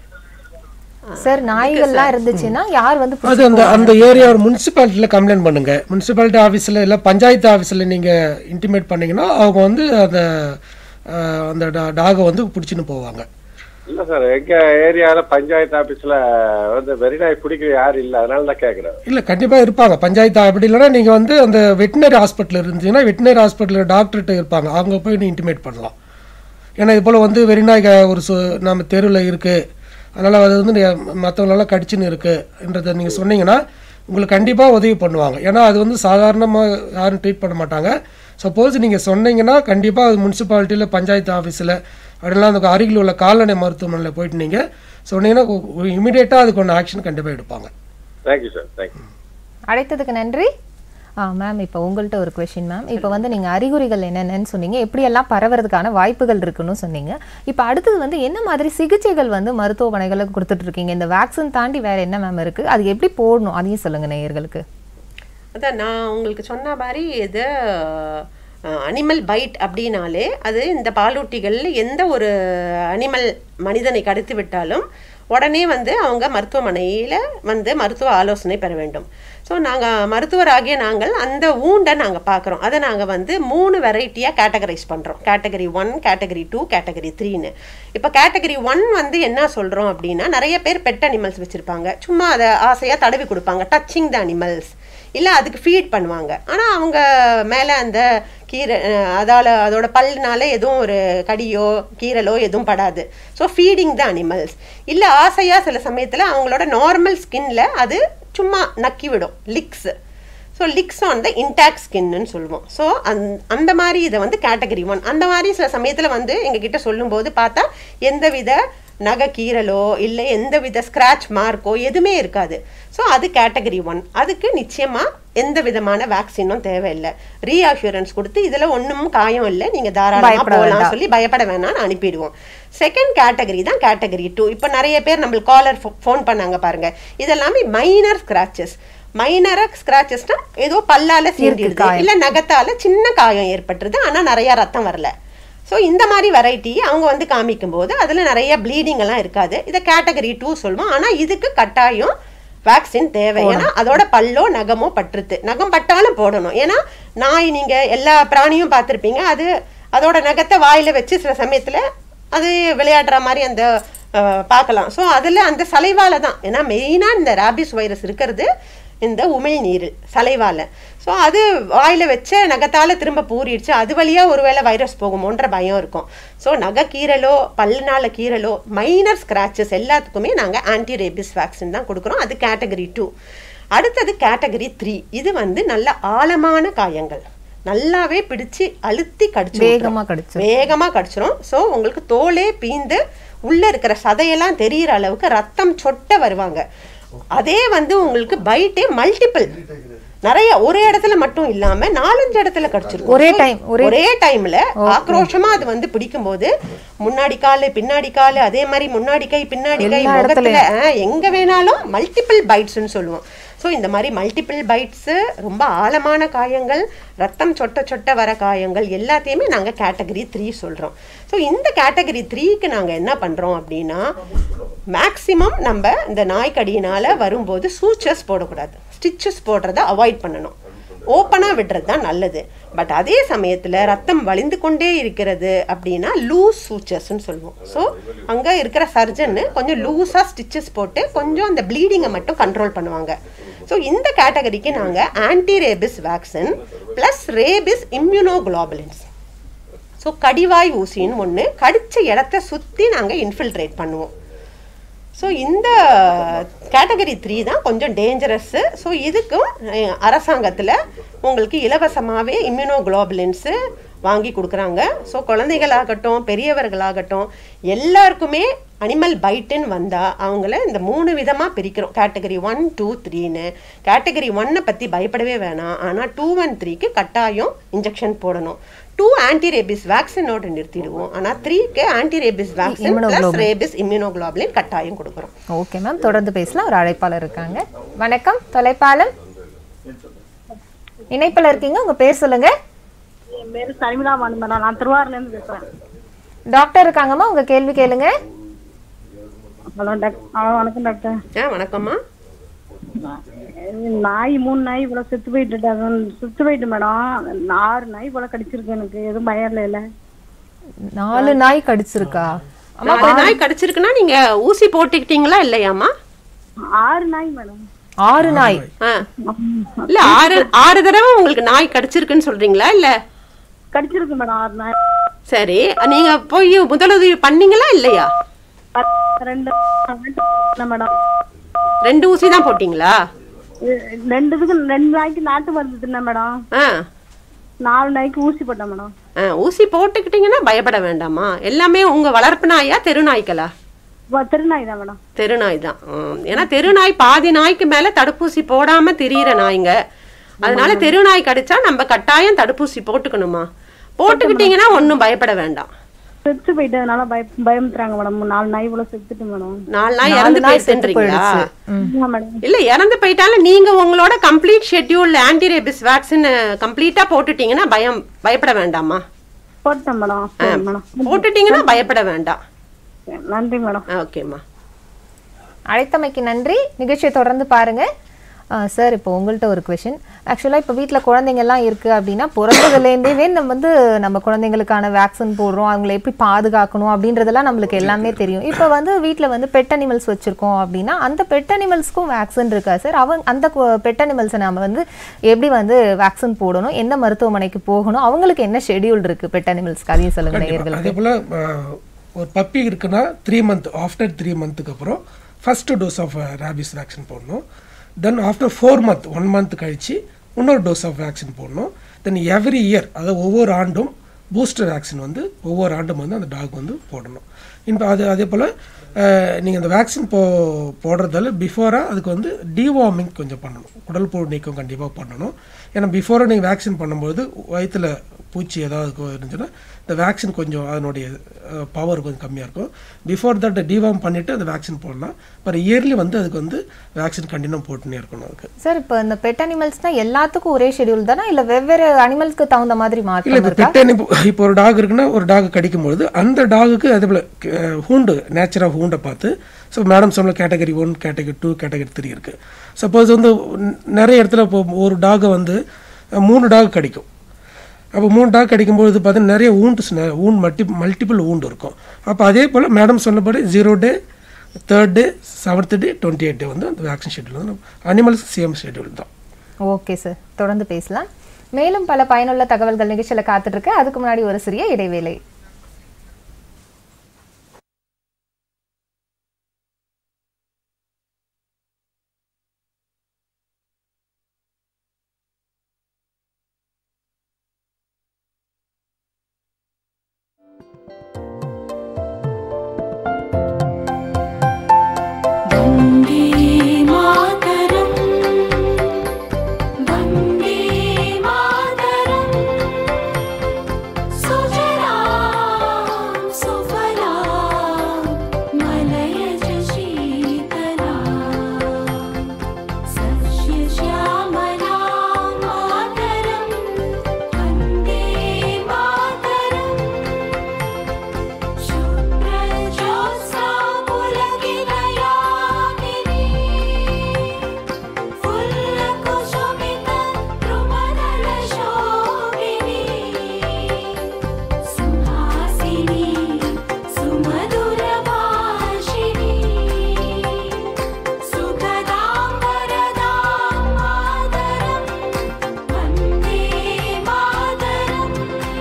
சார் நாய்கள்லாம் இருந்துச்சுன்னா யார் வந்து அது அந்த அந்த ஏரியா முனிசிபாலிட்டியில் கம்ப்ளைண்ட் பண்ணுங்க முனிசிபாலிட்டி ஆஃபீஸில் இல்லை பஞ்சாயத்து ஆஃபீஸில் நீங்கள் இன்டிமேட் பண்ணீங்கன்னா அவங்க வந்து அந்த அஹ், அந்த டாகை வந்து பிடிச்சின்னு போவாங்க இல்ல சார் எங்க ஏரியால பஞ்சாயத்து ஆபீஸ்ல வந்து வெறிநாய் பிடிக்கிற யாரும் இல்ல அதனால தான் கேக்குறேன் இல்லை கண்டிப்பாக இருப்பாங்க பஞ்சாயத்து அப்படி இல்லைன்னா நீங்கள் வந்து அந்த வெட்டினரி ஹாஸ்பிட்டல் இருந்துச்சுன்னா வெட்டினரி ஹாஸ்பிட்டலில் டாக்டர்கிட்ட இருப்பாங்க அவங்க போய் நீ இன்டிமேட் பண்ணலாம் ஏன்னா இது போல் வந்து வெறிநாய் க- ஒரு சு நம்ம தெருவில் இருக்குது அதனால் அது வந்து மற்றவங்களெல்லாம் கடிச்சுன்னு இருக்குன்றதை நீங்கள் சொன்னீங்கன்னா உங்களுக்கு கண்டிப்பாக உதவி பண்ணுவாங்க ஏன்னா அது வந்து சாதாரணமாக யாரும் ட்ரீட் பண்ண மாட்டாங்க சப்போஸ் நீங்கள் சொன்னீங்கன்னா கண்டிப்பாக அது முனிசிபாலிட்டியில் பஞ்சாயத்து ஆஃபீஸில் அப்படிலாம் அந்த அருகில் உள்ள கால்நடை மருத்துவமனையில் போயிட்டு நீங்கள் சொன்னீங்கன்னா இமீடியட்டாக அதுக்கு ஒன்று ஆக்ஷன் கண்டிப்பாக எடுப்பாங்க தேங்க்யூ சார் தேங்க்யூ அழைத்ததுக்கு நன்றி ஆ மேம் இப்போ உங்கள்கிட்ட ஒரு கொஷின் மேம் இப்போ வந்து நீங்கள் அறிகுறிகள் என்னென்னு சொன்னீங்க எப்படியெல்லாம் பரவறதுக்கான வாய்ப்புகள் இருக்குன்னு சொன்னீங்க இப்போ அடுத்தது வந்து என்ன மாதிரி சிகிச்சைகள் வந்து மருத்துவமனைகளுக்கு கொடுத்துட்டு இருக்கீங்க இந்த வேக்சின் தாண்டி வேற என்ன மேம் இருக்கு அது எப்படி போடணும் அதையும் சொல்லுங்க நேயர்களுக்கு அதான் நான் உங்களுக்கு சொன்ன மாதிரி இது அனிமல் பைட் அப்படின்னாலே அது இந்த பாலூட்டிகள் எந்த ஒரு அனிமல் மனிதனை கடித்து விட்டாலும் உடனே வந்து அவங்க மருத்துவமனையில் வந்து மருத்துவ ஆலோசனை பெற வேண்டும் ஸோ நாங்கள் மருத்துவராகிய நாங்கள் அந்த ஊண்டை நாங்கள் பார்க்குறோம் அதை நாங்கள் வந்து மூணு வெரைட்டியாக கேட்டகரைஸ் பண்ணுறோம் category one category two category த்ரீன்னு இப்போ கேட்டகரி ஒன் வந்து என்ன சொல்கிறோம் அப்படின்னா நிறைய பேர் பெட் அனிமல்ஸ் வச்சுருப்பாங்க சும்மா அதை ஆசையாக தடவி கொடுப்பாங்க டச்சிங் த அனிமல்ஸ் இல்லை அதுக்கு ஃபீட் பண்ணுவாங்க ஆனால் அவங்க மேலே அந்த கீரை அஹ், அதால அதோட பல்லுனால எதுவும் ஒரு கடியோ கீரலோ எதுவும் படாது ஸோ ஃபீடிங் த அனிமல்ஸ் இல்லை ஆசையாக சில சமயத்தில் அவங்களோட நார்மல் ஸ்கின்ல அது சும்மா நக்கி விடும் licks so licks on the intact ஸ்கின்னு சொல்லுவோம் ஸோ அந் அந்த மாதிரி இதை வந்து கேட்டகரி ஒன் அந்த மாதிரி சில சமயத்தில் வந்து எங்ககிட்ட சொல்லும்போது பார்த்தா எந்தவித நகை கீறலோ இல்லை எந்தவித ஸ்க்ராட்ச் மார்க்கோ எதுவுமே இருக்காது ஸோ அது கேட்டகரி ஒன் அதுக்கு நிச்சயமாக எந்த விதமான வேக்சினும் தேவையில்லை ரீஅஷூரன்ஸ் கொடுத்து இதில் ஒன்றும் காயம் இல்லை நீங்கள் தாராளமாக பயப்பட போகலாம் வேண்டாம். சொல்லி பயப்பட வேணாம்னு அனுப்பிடுவோம் செகண்ட் கேட்டகரி தான் கேட்டகரி டூ இப்போ நிறைய பேர் நம்மளுக்கு காலர் ஃபோன் பண்ணாங்க பாருங்க இதெல்லாமே மைனர் ஸ்கிராச்சஸ் மைனரா ஸ்கிராச்சஸ்னா ஏதோ பல்லால சீண்டிடுது காயம். இல்ல நகத்தால சின்ன காயம் ஏற்பட்டுருது ஆனா நிறைய ரத்தம் வரல ஸோ இந்த மாதிரி வெரைட்டி அவங்க வந்து காமிக்கும் போது அதில் நிறைய ப்ளீடிங் எல்லாம் இருக்காது இதை கேட்டகரி டூ சொல்லுவோம் ஆனால் இதுக்கு கட்டாயம் வேக்சின் தேவை ஏன்னா அதோட பல்லோ நகமோ பட்டுருது நகம் பட்டாலும் போடணும் ஏன்னா நாய் நீங்கள் எல்லா பிராணியும் பார்த்துருப்பீங்க அது அதோட நகத்தை வாயில் வச்சு சில சமயத்தில் அது விளையாடுற மாதிரி அந்த அஹ், பார்க்கலாம் ஸோ அதில் அந்த சலைவால தான் ஏன்னா மெயினாக இந்த ரேபிஸ் வைரஸ் இருக்கிறது இந்த உமிழ்நீர் சலைவால ஸோ அது வாயில் வச்ச நகத்தால் திரும்ப பூரிடுச்சு அது வழியாக ஒருவேளை வைரஸ் போகுமோன்ற பயம் இருக்கும் ஸோ நகை கீறலோ பல்லுனால கீறலோ மைனர் ஸ்க்ராச்சஸ் எல்லாத்துக்குமே நாங்கள் ஆன்டி ரேபிஸ் வேக்சின் தான் கொடுக்குறோம் அது கேட்டகரி டூ அடுத்தது கேட்டகரி த்ரீ இது வந்து நல்ல ஆழமான காயங்கள் நல்லாவே பிடிச்சு அழுத்தி கடிச்சு வேகமா விட்டுரும். கடிச்சிரும். வேகமா கடிச்சிரும் ஸோ உங்களுக்கு தோலே பீந்து உள்ள இருக்கிற சதையெல்லாம் தெரியிற அளவுக்கு ரத்தம் சொட்ட வருவாங்க அதே வந்து உங்களுக்கு பைட்டே மல்டிபிள் நிறைய ஒரு இடத்துல மட்டும் இல்லாம நாலஞ்சு இடத்துல கடிச்சிருக்கும் ஒரே So, time, ஒரே- ஒரே டைம்ல ஆக்ரோஷமா அது வந்து பிடிக்கும்போது முன்னாடி காலு பின்னாடி காலு அதே மாதிரி முன்னாடி கை பின்னாடி கை எல்லா முகத்துல ஆ, எங்க வேணாலும் மல்டிபிள் பைட்ஸ்னு சொல்லுவோம் ஸோ இந்த மாதிரி மல்டிபிள் பைட்ஸு ரொம்ப ஆழமான காயங்கள் ரத்தம் சொட்ட சொட்ட வர காயங்கள் எல்லாத்தையுமே நாங்கள் கேட்டகரி த்ரீ சொல்கிறோம் ஸோ இந்த கேட்டகரி த்ரீக்கு நாங்கள் என்ன பண்ணுறோம் அப்படின்னா மேக்ஸிமம் நம்ம இந்த நாய்க்கடியினால் வரும்போது சூச்சர்ஸ் போடக்கூடாது ஸ்டிச்சஸ் போடுறத அவாய்ட் பண்ணணும் ஓப்பனாக விடுறது தான் நல்லது பட் அதே சமயத்தில் ரத்தம் வழிந்து கொண்டே இருக்கிறது அப்படின்னா லூஸ் சூச்சர்ஸ்னு சொல்லுவோம் ஸோ அங்கே இருக்கிற சர்ஜன்னு கொஞ்சம் லூஸாக ஸ்டிச்சஸ் போட்டு கொஞ்சம் அந்த ப்ளீடிங்கை மட்டும் கண்ட்ரோல் பண்ணுவாங்க ஸோ இந்த கேட்டகரிக்கு நாங்கள் anti rabies vaccine plus rabies immunoglobulins so கடிவாய் ஊசின்னு ஒன்று கடிச்ச இடத்த சுற்றி நாங்கள் இன்ஃபில்ட்ரேட் பண்ணுவோம் ஸோ இந்த கேட்டகரி த்ரீ தான் கொஞ்சம் டேஞ்சரஸ்ஸு ஸோ இதுக்கும் அரசாங்கத்தில் உங்களுக்கு இலவசமாகவே இம்யூனோகுளோபுலின்ஸு வாங்கி கொடுக்குறாங்க ஸோ குழந்தைகளாகட்டும் பெரியவர்களாகட்டும் எல்லாருக்குமே அனிமல் பைட்டுன்னு வந்தால் அவங்கள இந்த மூணு விதமாக பிரிக்கிறோம் கேட்டகரி ஒன் டூ த்ரீன்னு கேட்டகரி ஒன்னை பற்றி பயப்படவே வேணாம் ஆனால் டூ ஒன் த்ரீக்கு கட்டாயம் இன்ஜெக்ஷன் போடணும் டூ ஆன்டி ரேபிஸ் வேக்சினோட நிறுத்திடுவோம் ஆனால் த்ரீக்கு anti rabies vaccine plus Immunoglobulin. Rabies immunoglobulin கட்டாயம் கொடுக்குறோம் ஓகே மேம் தொடர்ந்து பேசலாம் ஒரு அழைப்பாளர் இருக்காங்க வணக்கம் தொலைப்பாளம் இணைப்பில் இருக்கீங்க உங்க பேர் சொல்லுங்க என் பேரு சர்மிளா மணி மேடம் நான் திருவாரூர்ல இருந்து பேசுறேன் டாக்டர் இருக்காங்கம்மா உங்க கேள்வி கேளுங்க ஹலோ டாக்டர் ஹலோ வணக்கம் டாக்டர் ஆ வணக்கம்மா நாய் மூணு நாய் இவ்வளவு செத்து போயிட்டு டாக்டர் செத்து போயிட்டு மேடம் ஆறு நாய் போல கடிச்சிருக்கு எனக்கு எதுவும் பயம் இல்லை இல்ல நாலு நாய் கடிச்சிருக்கா நாலு நாய் கடிச்சிருக்குன்னா நீங்க ஊசி போட்டுக்கிட்டீங்களா இல்லையாம்மா ஆறு நாய் மேடம் ஆறு நாய் ஆ. இல்ல ஆறு ஆறு தடவை உங்களுக்கு நாய் கடிச்சிருக்குன்னு சொல்றீங்களா இல்ல கடிச்சிருக்கு மேடம் ஆறு நாய் சரி நீங்க போய் முதலுதவி பண்ணீங்களா இல்லையா பத்து- ரெண்டு இல்லை மேடம் ரெண்டு ஊசி தான் போட்டீங்களா ரெண்டு இதுக்கு ரெண்டு நாளைக்கு நாட்டு மருந்து தின்னேன் மேடம் ஆ நாலு நாளைக்கு ஊசி போட்டேன் மேடம் ஆ, ஊசி போட்டுக்கிட்டீங்கன்னா பயப்பட வேண்டாமா எல்லாமே உங்க வளர்ப்பு நாயா தெரு நாய்களா வ- திருநாய் தான் மேடம் தெருநாய் தான் ம். ஏன்னா தெருநாய் பாதி நாய்க்கு மேல தடுப்பூசி போடாம திரியிற நாய்ங்க அதனால தெருநாய் கடிச்சா நம்ம கட்டாயம் தடுப்பூசி போட்டுக்கணுமா போட்டுக்கிட்டீங்கன்னா ஒன்றும் பயப்பட வேண்டாம் செத்து போயிட்டதுனால பய பயமுத்துறாங்க மேடம் நாலு நாய் போல செத்துட்டு மேடம் நாலு நாய் நாலு இறந்து நாய் செத்து போயிடுச்சுன்றீங்களா போயிடுச்சு. ம். ஆமா மேடம் இல்ல இறந்து போயிட்டாலும் நீங்க உங்களோட complete schedule anti rabies vaccine கம்ப்ளீட்டா போட்டுட்டீங்கன்னா பயம் பயப்பட வேண்டாமா போட்டேன் மேடம் சரி மேடம் போட்டுட்டீங்கன்னா பயப்பட வேண்டாம் நன்றி மேடம் ஓகேம்மா அழைத்தமைக்கு நன்றி நிகழ்ச்சியை தொடர்ந்து பாருங்க சார் இப்போ உங்கள்கிட்ட ஒரு கொஷின் ஆக்சுவலாக இப்போ வீட்டில் குழந்தைங்கள்லாம் இருக்குது அப்படின்னா பிறந்ததுலேருந்தே நம்ம வந்து நம்ம குழந்தைங்களுக்கான வேக்சின் போடுறோம் அவங்கள எப்படி பாதுகாக்கணும் அப்படின்றதெல்லாம் நம்மளுக்கு எல்லாமே தெரியும் இப்போ வந்து வீட்டில் வந்து பெட் அனிமல்ஸ் வச்சுருக்கோம் அப்படின்னா அந்த பெட் அனிமல்ஸ்க்கும் வேக்சின் இருக்கா சார் அவங்க அந்த பெட் அனிமல்ஸை நம்ம வந்து எப்படி வந்து வேக்சின் போடணும் எந்த மருத்துவமனைக்கு போகணும் அவங்களுக்கு என்ன ஷெட்யூல் இருக்குது பெட் அனிமல்ஸ்க்கு அதையும் சொல்லுங்க கண்டிப்பா. நேயர்களுக்கு அதே போல் ஒரு பப்பி இருக்குன்னா த்ரீ மந்த் ஆஃப்டர் த்ரீ மந்த்துக்கு அப்புறம் first dose of rabies vaccine போடணும் then after four month one month கழிச்சு இன்னொரு டோஸ் ஆஃப் வேக்சின் போடணும் தென் எவ்ரி இயர் அதாவது ஒவ்வொரு ஆண்டும் பூஸ்டர் வேக்சின் வந்து ஒவ்வொரு ஆண்டும் வந்து அந்த டாக் வந்து போடணும் இப்போ அது அதே போல் நீங்கள் அந்த வேக்சின் போ போடுறதால பிஃபோராக அதுக்கு வந்து டிவார்மிங் கொஞ்சம் பண்ணணும் குடல் புழு நீக்கம் கண்டிப்பாக பண்ணணும் ஏன்னா பிஃபோராக நீங்கள் வேக்சின் பண்ணும்போது வயித்துல பூச்சி ஏதாவது இருந்துச்சுன்னா இந்த வேக்சின் கொஞ்சம் அதனுடைய பவர் கொஞ்சம் கம்மியாக இருக்கும் பிஃபோர் தட் டிவார்ம் பண்ணிவிட்டு அந்த வேக்சின் போடலாம் பர் இயர்லி வந்து அதுக்கு வந்து வேக்சின் கண்டினியூ போட்டுனே இருக்கணும் அதுக்கு சார் இப்போ இந்த பெட் அனிமல்ஸ்னா எல்லாத்துக்கும் ஒரே ஷெட்யூல் தானே இல்லை வெவ்வேறு அனிமல்ஸ்க்கு தகுந்த மாதிரி இல்லை மாற்றம் இப்போ இருக்கா பெட் இப்போ இப்போ ஒரு டாக் இருக்குன்னா ஒரு டாக் கடிக்கும்பொழுது அந்த டாகுக்கு அதே போல் ஹூண்டு நேச்சராக ஹூண்டை பார்த்து ஸோ மேடம் சொன்ன category one category two category three இருக்குது சப்போஸ் வந்து ந- நிறைய இடத்துல இப்போ ஒரு டாகை வந்து அஹ், மூணு டாக் கடிக்கும் அப்போ மூணு டாக் கடிக்கும்பொழுது பார்த்தீங்கன்னா நிறைய ஊண்ட்ஸ் ஊன் மல்டி மல்டிபிள் ஊண்டு இருக்கும் அப்போ அதே போல் மேடம் சொன்னபடி zero day third day seventh day twenty eight day வந்து அந்த வேக்சின் ஷெட்யூல் வந்து அனிமல்ஸ் சேம் ஷெட்யூல் தான் ஓகே சார் தொடர்ந்து பேசலாம் மேலும் பல பயனுள்ள தகவல்கள் நிகழ்ச்சியில் காத்துட்டு இருக்கு அதுக்கு முன்னாடி ஒரு சிறிய இடைவேளை वन्दे मातरम् वन्दे मातरम् सुजलां सुफलां मलयज शीतलां सस्यश्यामलां मातरं वन्दे मातरम् शुभ्रजोत्स्ना पुलकितयामिनी फुल्लकुसुमितद्रुमदलशोभिनी सुहासिनी सुमधुरभाषिणी सुखदां वरदां मातरं वन्दे मातरम्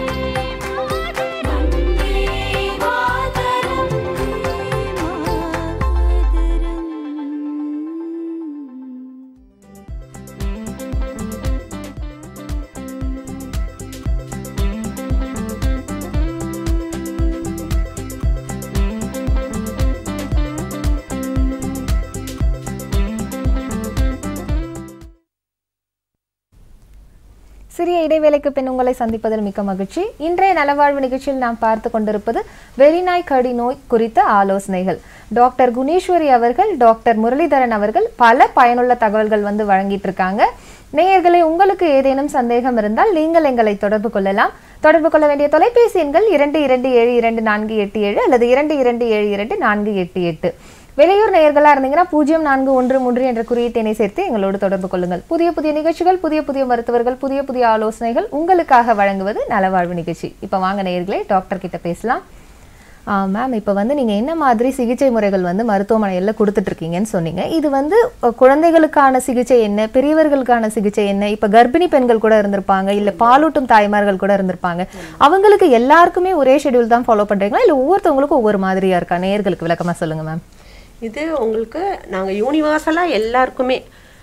वन्दे मातरम् मातरम् சிறிய இடைவேளைக்கு பின் உங்களை சந்திப்பதில் மிக்க மகிழ்ச்சி இன்றைய நலவாழ்வு நிகழ்ச்சியில் நாம் பார்த்து கொண்டிருப்பது வெறிநாய் கடி நோய் குறித்த ஆலோசனைகள் டாக்டர் குணேஸ்வரி அவர்கள் டாக்டர் முரளிதரன் அவர்கள் பல பயனுள்ள தகவல்கள் வந்து வழங்கிட்டு இருக்காங்க நேயர்களே உங்களுக்கு ஏதேனும் சந்தேகம் இருந்தால் நீங்கள் எங்களை தொடர்பு கொள்ளலாம் தொடர்பு கொள்ள வேண்டிய தொலைபேசி எண்கள் இரண்டு இரண்டு ஏழு இரண்டு நான்கு எட்டு ஏழு அல்லது இரண்டு இரண்டு ஏழு இரண்டு நான்கு எட்டு எட்டு வெளியூர் நேயர்களா இருந்தீங்கன்னா பூஜ்ஜியம் நான்கு ஒன்று மூன்று என்ற குறியீட்டினை சேர்த்து எங்களோடு தொடர்பு கொள்ளுங்கள் புதிய புதிய நிகழ்ச்சிகள் புதிய புதிய மருத்துவர்கள் புதிய புதிய ஆலோசனைகள் உங்களுக்காக வழங்குவது நலவாழ்வு நிகழ்ச்சி இப்போ வாங்க நேயர்களே டாக்டர் கிட்ட பேசலாம் மேம் இப்போ வந்து நீங்கள் என்ன மாதிரி சிகிச்சை முறைகள் வந்து மருத்துவமனையில் கொடுத்துட்ருக்கீங்கன்னு சொன்னீங்க இது வந்து அஹ், குழந்தைகளுக்கான சிகிச்சை என்ன பெரியவர்களுக்கான சிகிச்சை என்ன இப்போ கர்ப்பிணி பெண்கள் கூட இருந்திருப்பாங்க இல்லை பாலூட்டும் தாய்மார்கள் கூட இருந்திருப்பாங்க அவங்களுக்கு எல்லாருக்குமே ஒரே ஷெட்யூல் தான் ஃபாலோ பண்ணுறீங்களா இல்லை ஒவ்வொருத்தவங்களுக்கும் ஒவ்வொரு மாதிரியா இருக்கா நேயர்களுக்கு விளக்கமாக சொல்லுங்கள் மேம் இது உங்களுக்கு நாங்கள் யூனிவர்சலாக எல்லாருக்குமே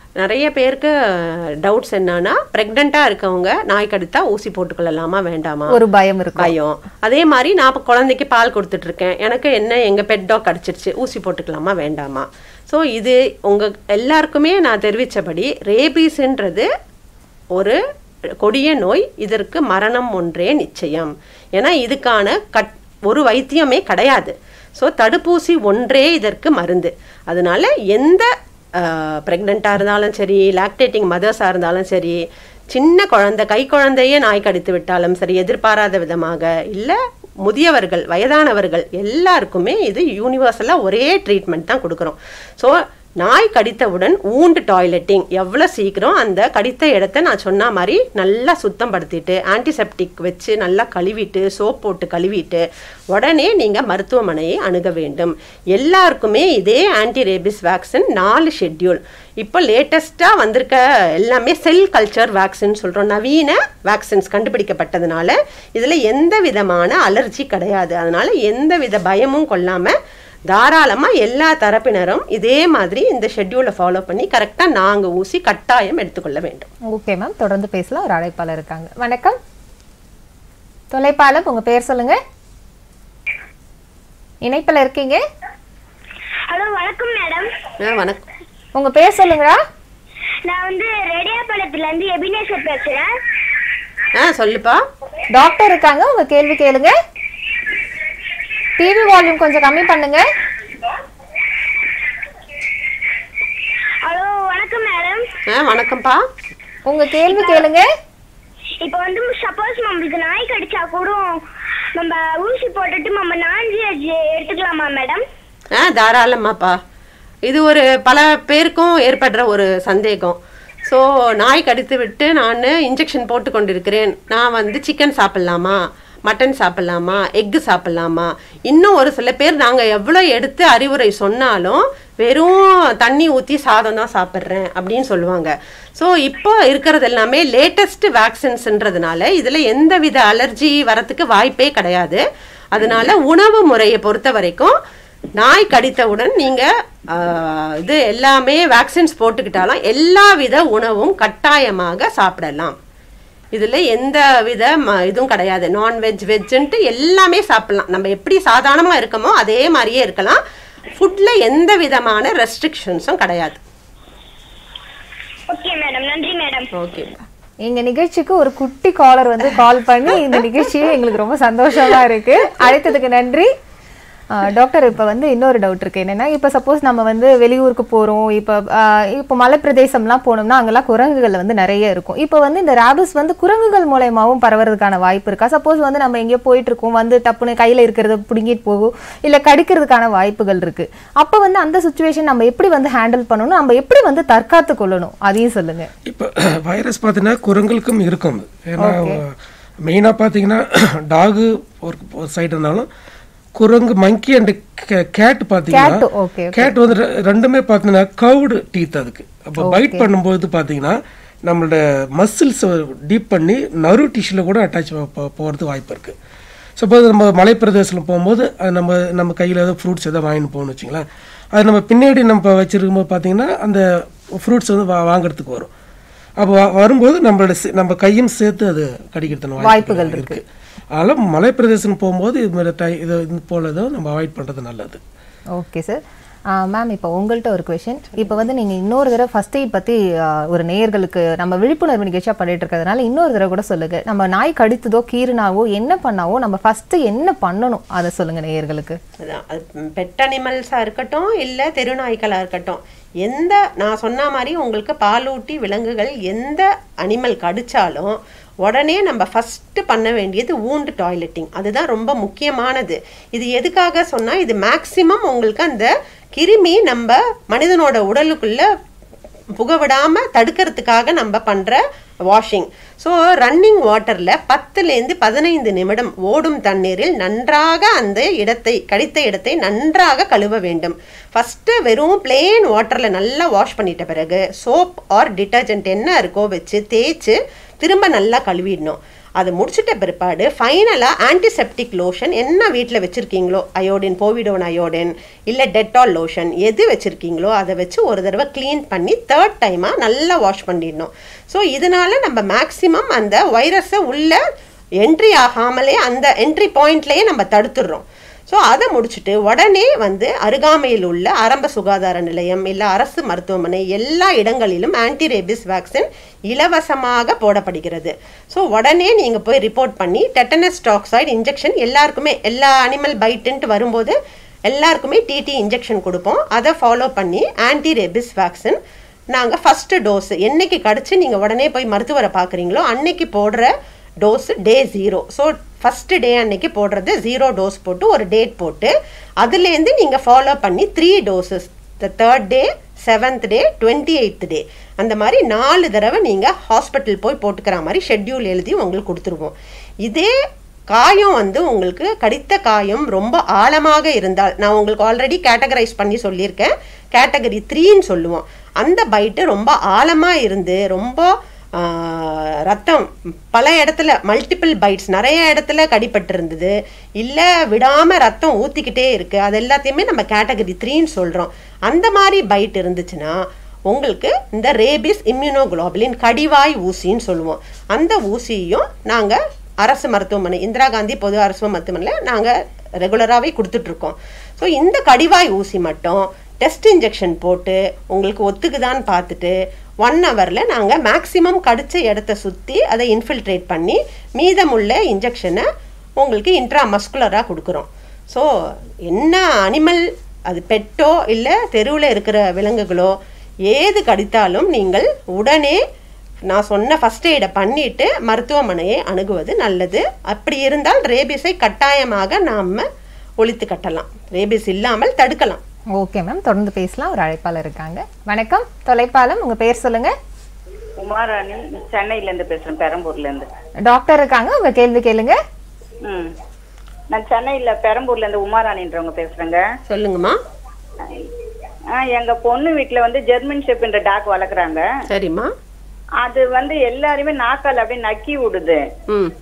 நிறைய பேருக்கு டவுட்ஸ் என்னன்னா ப்ரெக்னெண்ட்டாக இருக்கவங்க நாய் கடித்தா ஊசி போட்டுக்கொள்ளலாமா வேண்டாமா ஒரு பயம் இருக்கும் பயம் அதே மாதிரி நான் இப்போ குழந்தைக்கு பால் கொடுத்துட்டு இருக்கேன் எனக்கு என்ன எங்கள் பெட் டாக் கடிச்சிருச்சு ஊசி போட்டுக்கலாமா வேண்டாமா ஸோ இது உங்கள் எல்லாருக்குமே நான் தெரிவித்தபடி ரேபீஸ்ன்றது ஒரு கொடிய நோய் இதற்கு மரணம் ஒன்றே நிச்சயம் ஏன்னா இதுக்கான கட் ஒரு வைத்தியமே கிடையாது ஸோ தடுப்பூசி ஒன்றே இதற்கு மருந்து அதனால எந்த ப்ரெக்னெண்ட்டாக இருந்தாலும் சரி லாக்டேட்டிங் மதர்ஸாக இருந்தாலும் சரி சின்ன குழந்தை கை குழந்தையே நாய் கடித்து விட்டாலும் சரி எதிர்பாராத விதமாக இல்லை முதியவர்கள் வயதானவர்கள் எல்லாருக்குமே இது யூனிவர்சலாக ஒரே ட்ரீட்மெண்ட் தான் கொடுக்குறோம் ஸோ நாய் கடித்தவுடன் ஊண்டு டாய்லெட்டிங் எவ்வளோ சீக்கிரம் அந்த கடித்த இடத்த நான் சொன்ன மாதிரி நல்லா சுத்தம் படுத்திட்டு ஆன்டிசெப்டிக் வச்சு நல்லா கழுவிட்டு சோப் போட்டு கழுவிட்டு உடனே நீங்கள் மருத்துவமனையை அணுக வேண்டும் எல்லாருக்குமே இதே ஆன்டி ரேபிஸ் வேக்சின் நாலு ஷெட்யூல் இப்போ லேட்டஸ்ட்டாக வந்திருக்க எல்லாமே செல் கல்ச்சர் வேக்சின் சொல்கிறோம் நவீன வேக்சின்ஸ் கண்டுபிடிக்கப்பட்டதுனால இதில் எந்த விதமான அலர்ஜி கிடையாது அதனால எந்த வித பயமும் கொள்ளாமல் தாராளமாக எல்லா தரப்பினரும் இதே மாதிரி இந்த ஷெட்யூலை ஃபாலோ பண்ணி கரெக்டாக நாங்கள் ஊசி கட்டாயம் எடுத்துக்கொள்ள வேண்டும் ஓகே மேம் தொடர்ந்து பேசலாம் ஒரு அழைப்பாளர் இருக்காங்க வணக்கம் தொலைப்பாளர் உங்க பேர் சொல்லுங்க இணைப்பில் இருக்கீங்க ஹலோ வணக்கம் மேடம் ஆ, வணக்கம் உங்க பேர் சொல்லுங்கடா நான் வந்து ரெடியாபாளையத்துல இருந்து எபினேஸ்வர் பேசுறேன் ஆ சொல்லுப்பா டாக்டர் இருக்காங்க உங்க கேள்வி கேளுங்க டிவி வால்யூம் கொஞ்சம் கம்மி பண்ணுங்க ஹலோ வணக்கம் மேடம் ஆ வணக்கம்ப்பா உங்க கேள்வி கேளுங்க இப்போ வந்து சப்போஸ் நம்மளுக்கு நாய் கடிச்சா கூட நம்ம ஊசி போட்டுட்டு நம்ம நான்வெஜ் எடுத்துக்கலாமா மேடம் ஆ தாராளமாப்பா இது ஒரு பல பேருக்கும் ஏற்படுற ஒரு சந்தேகம் ஸோ நாய் கடித்து விட்டு நான் இன்ஜெக்ஷன் போட்டு கொண்டிருக்கிறேன் நான் வந்து சிக்கன் சாப்பிட்லாமா மட்டன் சாப்பிட்லாமா எக்கு சாப்பிட்லாமா இன்னும் ஒரு சில பேர் நாங்கள் எவ்வளோ எடுத்து அறிவுரை சொன்னாலும் வெறும் தண்ணி ஊற்றி சாதம் தான் சாப்பிட்றேன் அப்படின்னு சொல்லுவாங்க ஸோ இப்போ இருக்கிறது எல்லாமே லேட்டஸ்ட் வேக்சின்ஸ்ன்றதுனால இதில் எந்தவித அலர்ஜி வரத்துக்கு வாய்ப்பே கிடையாது அதனால உணவு முறையை பொறுத்த வரைக்கும் நாய் கடித்தவுடன் நீங்கள் இது எல்லாமே வேக்சின்ஸ் போட்டுக்கிட்டாலும் எல்லா வித உணவும் கட்டாயமாக சாப்பிடலாம் இதில் எந்த வித ம இதுவும் கிடையாது நான்வெஜ் வெஜ்ஜுன்ட்டு எல்லாமே சாப்பிடலாம் நம்ம எப்படி சாதாரணமாக இருக்கமோ அதே மாதிரியே இருக்கலாம் ஃபுட்டில் எந்த விதமான ரெஸ்ட்ரிக்ஷன்ஸும் கிடையாது ஓகே மேடம் நன்றி மேடம் ஓகே எங்க நிகழ்ச்சிக்கு ஒரு குட்டி காலர் வந்து கால் பண்ணி இந்த நிகழ்ச்சியே எங்களுக்கு ரொம்ப சந்தோஷமா இருக்கு அழைத்ததுக்கு நன்றி ஆஹ் டாக்டர் இப்போ வந்து இன்னொரு டவுட் இருக்கு என்னன்னா இப்போ சப்போஸ் நம்ம வந்து வெளியூருக்கு போறோம் இப்போ ஆஹ் இப்போ மலை பிரதேசம்லாம் போனோம்னா அங்கெல்லாம் குரங்குகள் வந்து நிறைய இருக்கும் இப்போ வந்து இந்த ரேபிஸ் வந்து குரங்குகள் மூலயமாவும் பரவறதுக்கான வாய்ப்பு இருக்கா சப்போஸ் வந்து நம்ம எங்கேயோ போயிட்டு இருக்கோம் வந்து டப்புன்னு கையில இருக்கிறத பிடுங்கிட்டு போகும் இல்ல கடிக்கிறதுக்கான வாய்ப்புகள் இருக்கு அப்போ வந்து அந்த சுச்சுவேஷன் நம்ம எப்படி வந்து ஹேண்டில் பண்ணணும் நம்ம எப்படி வந்து தற்காத்து கொள்ளணும் அதையும் சொல்லுங்க இப்போ வைரஸ் பார்த்தீங்கன்னா குரங்களுக்கும் இருக்கும் அது. ஏன்னா மெயினாக பார்த்தீங்கன்னா டாகு ஒரு ஒரு சைடு இருந்தாலும் குரங்கு மங்கி அண்ட் கேட் Cat, பார்த்தீங்கன்னா okay, okay. கேட் வந்து ரெ- ரெண்டுமே பார்த்தீங்கன்னா கவுடு டீத் அதுக்கு அப்போ பைட் பண்ணும்போது பார்த்தீங்கன்னா நம்மளோட மசில்ஸ் டீப் பண்ணி நறு டிஷ்யூல கூட அட்டாச் போகிறதுக்கு வாய்ப்பு இருக்குது சப்போஸ் நம்ம மலைப்பிரதேசத்தில் போகும்போது அது நம்ம நம்ம கையில் ஏதோ ஃப்ரூட்ஸ் எதாவது வாங்கிட்டு போகணும்னு வச்சுங்களேன் அது நம்ம பின்னாடி நம்ம வச்சிருக்கும்போது பார்த்தீங்கன்னா அந்த ஃப்ரூட்ஸ் வந்து வா வாங்குறதுக்கு வரும் அப்போ வ- வரும்போது நம்மளோட சே- நம்ம கையும் சேர்த்து அது கடிக்கிறதுன வாய்ப்புகள் இருக்கு அதனால மலைப்பிரதேசம் போகும்போது இது மாதிரி டை இது இது போல இதை நம்ம அவாய்ட் பண்ணுறது நல்லது ஓகே சார் மேம் இப்போ உங்கள்கிட்ட ஒரு கொஷின் இப்போ வந்து நீங்கள் இன்னொரு தடவை ஃபர்ஸ்ட் எய்ட் பற்றி ஒரு நேயர்களுக்கு நம்ம விழிப்புணர்வு நிகழ்ச்சியாக பண்ணிட்டு இருக்கிறதுனால இன்னொரு தடவை கூட சொல்லுங்க நம்ம நாய் கடித்ததோ கீறுனாவோ என்ன பண்ணாவோ நம்ம ஃபஸ்ட்டு என்ன பண்ணணும் அதை சொல்லுங்க நேயர்களுக்கு அதான் அது பெட் அனிமல்ஸாக இருக்கட்டும் இல்லை தெருநாய்க்களாக இருக்கட்டும் எந்த நான் சொன்ன மாதிரி உங்களுக்கு பாலூட்டி விலங்குகள் எந்த அனிமல் கடிச்சாலும் உடனே நம்ம ஃபஸ்ட்டு பண்ண வேண்டியது ஊண்டு டாய்லெட்டிங் அதுதான் ரொம்ப முக்கியமானது இது எதுக்காக சொன்னால் இது மேக்சிமம் உங்களுக்கு அந்த கிருமி நம்ம மனிதனோட உடலுக்குள்ள புக விடாம தடுக்கிறதுக்காக நம்ம பண்ற வாஷிங் ஸோ ரன்னிங் வாட்டர்ல பத்துலேருந்து பதினைந்து நிமிடம் ஓடும் தண்ணீரில் நன்றாக அந்த இடத்தை கடித்த இடத்தை நன்றாக கழுவ வேண்டும் ஃபர்ஸ்ட் வெறும் பிளெயின் வாட்டர்ல நல்லா வாஷ் பண்ணிட்ட பிறகு சோப் ஆர் டிட்டர்ஜென்ட் என்ன இருக்கோ வச்சு தேய்ச்சு திரும்ப நல்லா கழுவிடணும் அது முடிச்சிட்ட பிற்பாடு ஃபைனலாக ஆன்டிசெப்டிக் லோஷன் என்ன வீட்டில் வச்சுருக்கீங்களோ அயோடின் போவிடோன் அயோடின் இல்லை டெட்டால் லோஷன் எது வச்சுருக்கீங்களோ அதை வச்சு ஒரு தடவை க்ளீன் பண்ணி தேர்ட் டைமாக நல்லா வாஷ் பண்ணிடணும் ஸோ இதனால நம்ம மேக்ஸிமம் அந்த வைரஸை உள்ள என்ட்ரி ஆகாமலே அந்த என்ட்ரி பாயிண்ட்லேயே நம்ம தடுத்துடுறோம் ஸோ அதை முடிச்சுட்டு உடனே வந்து அருகாமையில் உள்ள ஆரம்ப சுகாதார நிலையம் இல்லை அரசு மருத்துவமனை எல்லா இடங்களிலும் ஆன்டி ரேபிஸ் வேக்சின் இலவசமாக போடப்படுகிறது ஸோ உடனே நீங்கள் போய் ரிப்போர்ட் பண்ணி டெட்டனஸ் டாக்சைடு இன்ஜெக்ஷன் எல்லாருக்குமே எல்லா அனிமல் பைட்டுன்ட்டு வரும்போது எல்லாருக்குமே டிடி இன்ஜெக்ஷன் கொடுப்போம் அதை ஃபாலோ பண்ணி ஆன்டி ரேபிஸ் வேக்சின் நாங்கள் ஃபஸ்ட்டு டோஸ் என்னைக்கு கிடச்சி நீங்கள் உடனே போய் மருத்துவரை பார்க்குறீங்களோ அன்னைக்கு போடுற dose day zero so first day அன்னைக்கு போடுறது ஜீரோ டோஸ் போட்டு ஒரு டேட் போட்டு அதுலேருந்து நீங்கள் ஃபாலோ பண்ணி three doses the third day seventh day twenty eighth day அந்த மாதிரி நாலு தடவை நீங்கள் ஹாஸ்பிட்டல் போய் போட்டுக்கிற மாதிரி ஷெட்யூல் எழுதி உங்களுக்கு கொடுத்துருவோம் இதே காயம் வந்து உங்களுக்கு கடித்த காயம் ரொம்ப ஆழமாக இருந்தால் நான் உங்களுக்கு ஆல்ரெடி கேட்டகரைஸ் பண்ணி சொல்லியிருக்கேன் கேட்டகரி த்ரீன்னு சொல்லுவோம் அந்த பைட்டு ரொம்ப ஆழமாக இருந்து ரொம்ப ஆஹ், ரத்தம் பல இடத்துல மல்டிபிள் பைட்ஸ் நிறைய இடத்துல கடிபட்டு இருந்தது இல்லை விடாமல் ரத்தம் ஊற்றிக்கிட்டே இருக்குது அது எல்லாத்தையுமே நம்ம கேட்டகரி த்ரீன்னு சொல்கிறோம் அந்த மாதிரி பைட் இருந்துச்சுன்னா உங்களுக்கு இந்த ரேபிஸ் இம்யூனோகுளோபுலின் கடிவாய் ஊசின்னு சொல்லுவோம் அந்த ஊசியையும் நாங்கள் அரசு மருத்துவமனை இந்திரா காந்தி பொது அரசு மருத்துவமனையில் நாங்கள் ரெகுலராகவே கொடுத்துட்ருக்கோம் ஸோ இந்த கடிவாய் ஊசி மட்டும் டெஸ்ட் இன்ஜெக்ஷன் போட்டு உங்களுக்கு ஒத்துக்குதான்னு பார்த்துட்டு ஒன் ஹவரில் நாங்கள் மேக்ஸிமம் கடிச்ச இடத்த சுற்றி அதை இன்ஃபில்ட்ரேட் பண்ணி மீதமுள்ள இன்ஜெக்ஷனை உங்களுக்கு இன்ட்ரா மஸ்குலராக கொடுக்குறோம் ஸோ என்ன அனிமல் அது பெட்டோ இல்லை தெருவில் இருக்கிற விலங்குகளோ ஏது கடித்தாலும் நீங்கள் உடனே நான் சொன்ன ஃபர்ஸ்ட் எய்டை பண்ணிட்டு மருத்துவமனையை அணுகுவது நல்லது அப்படி இருந்தால் ரேபிஸை கட்டாயமாக நாம் ஒழித்து கட்டலாம் ரேபிஸ் இல்லாமல் தடுக்கலாம் ஓகே மேம் தொடர்ந்து பேசலாம் ஒரு அழைப்பாளர் இருக்காங்க வணக்கம் தொலைப்பாலம் உங்க பேர் சொல்லுங்க உமாராணி சென்னையில இருந்து பேசுறேன் பெரம்பூர்ல இருந்து டாக்டர் இருக்காங்க உங்க கேள்வி கேளுங்க ம் நான் சென்னையில பெரம்பூர்ல இருந்து உமாராணின்றவங்க பேசுறேங்க சொல்லுங்கம்மா ஆ, எங்க பொண்ணு வீட்ல வந்து ஜெர்மன் ஷெப்ன்ற டாக் வளர்க்குறாங்க சரிம்மா அது வந்து எல்லாருமே நாக்கால் அப்படியே நக்கி விடுது ம்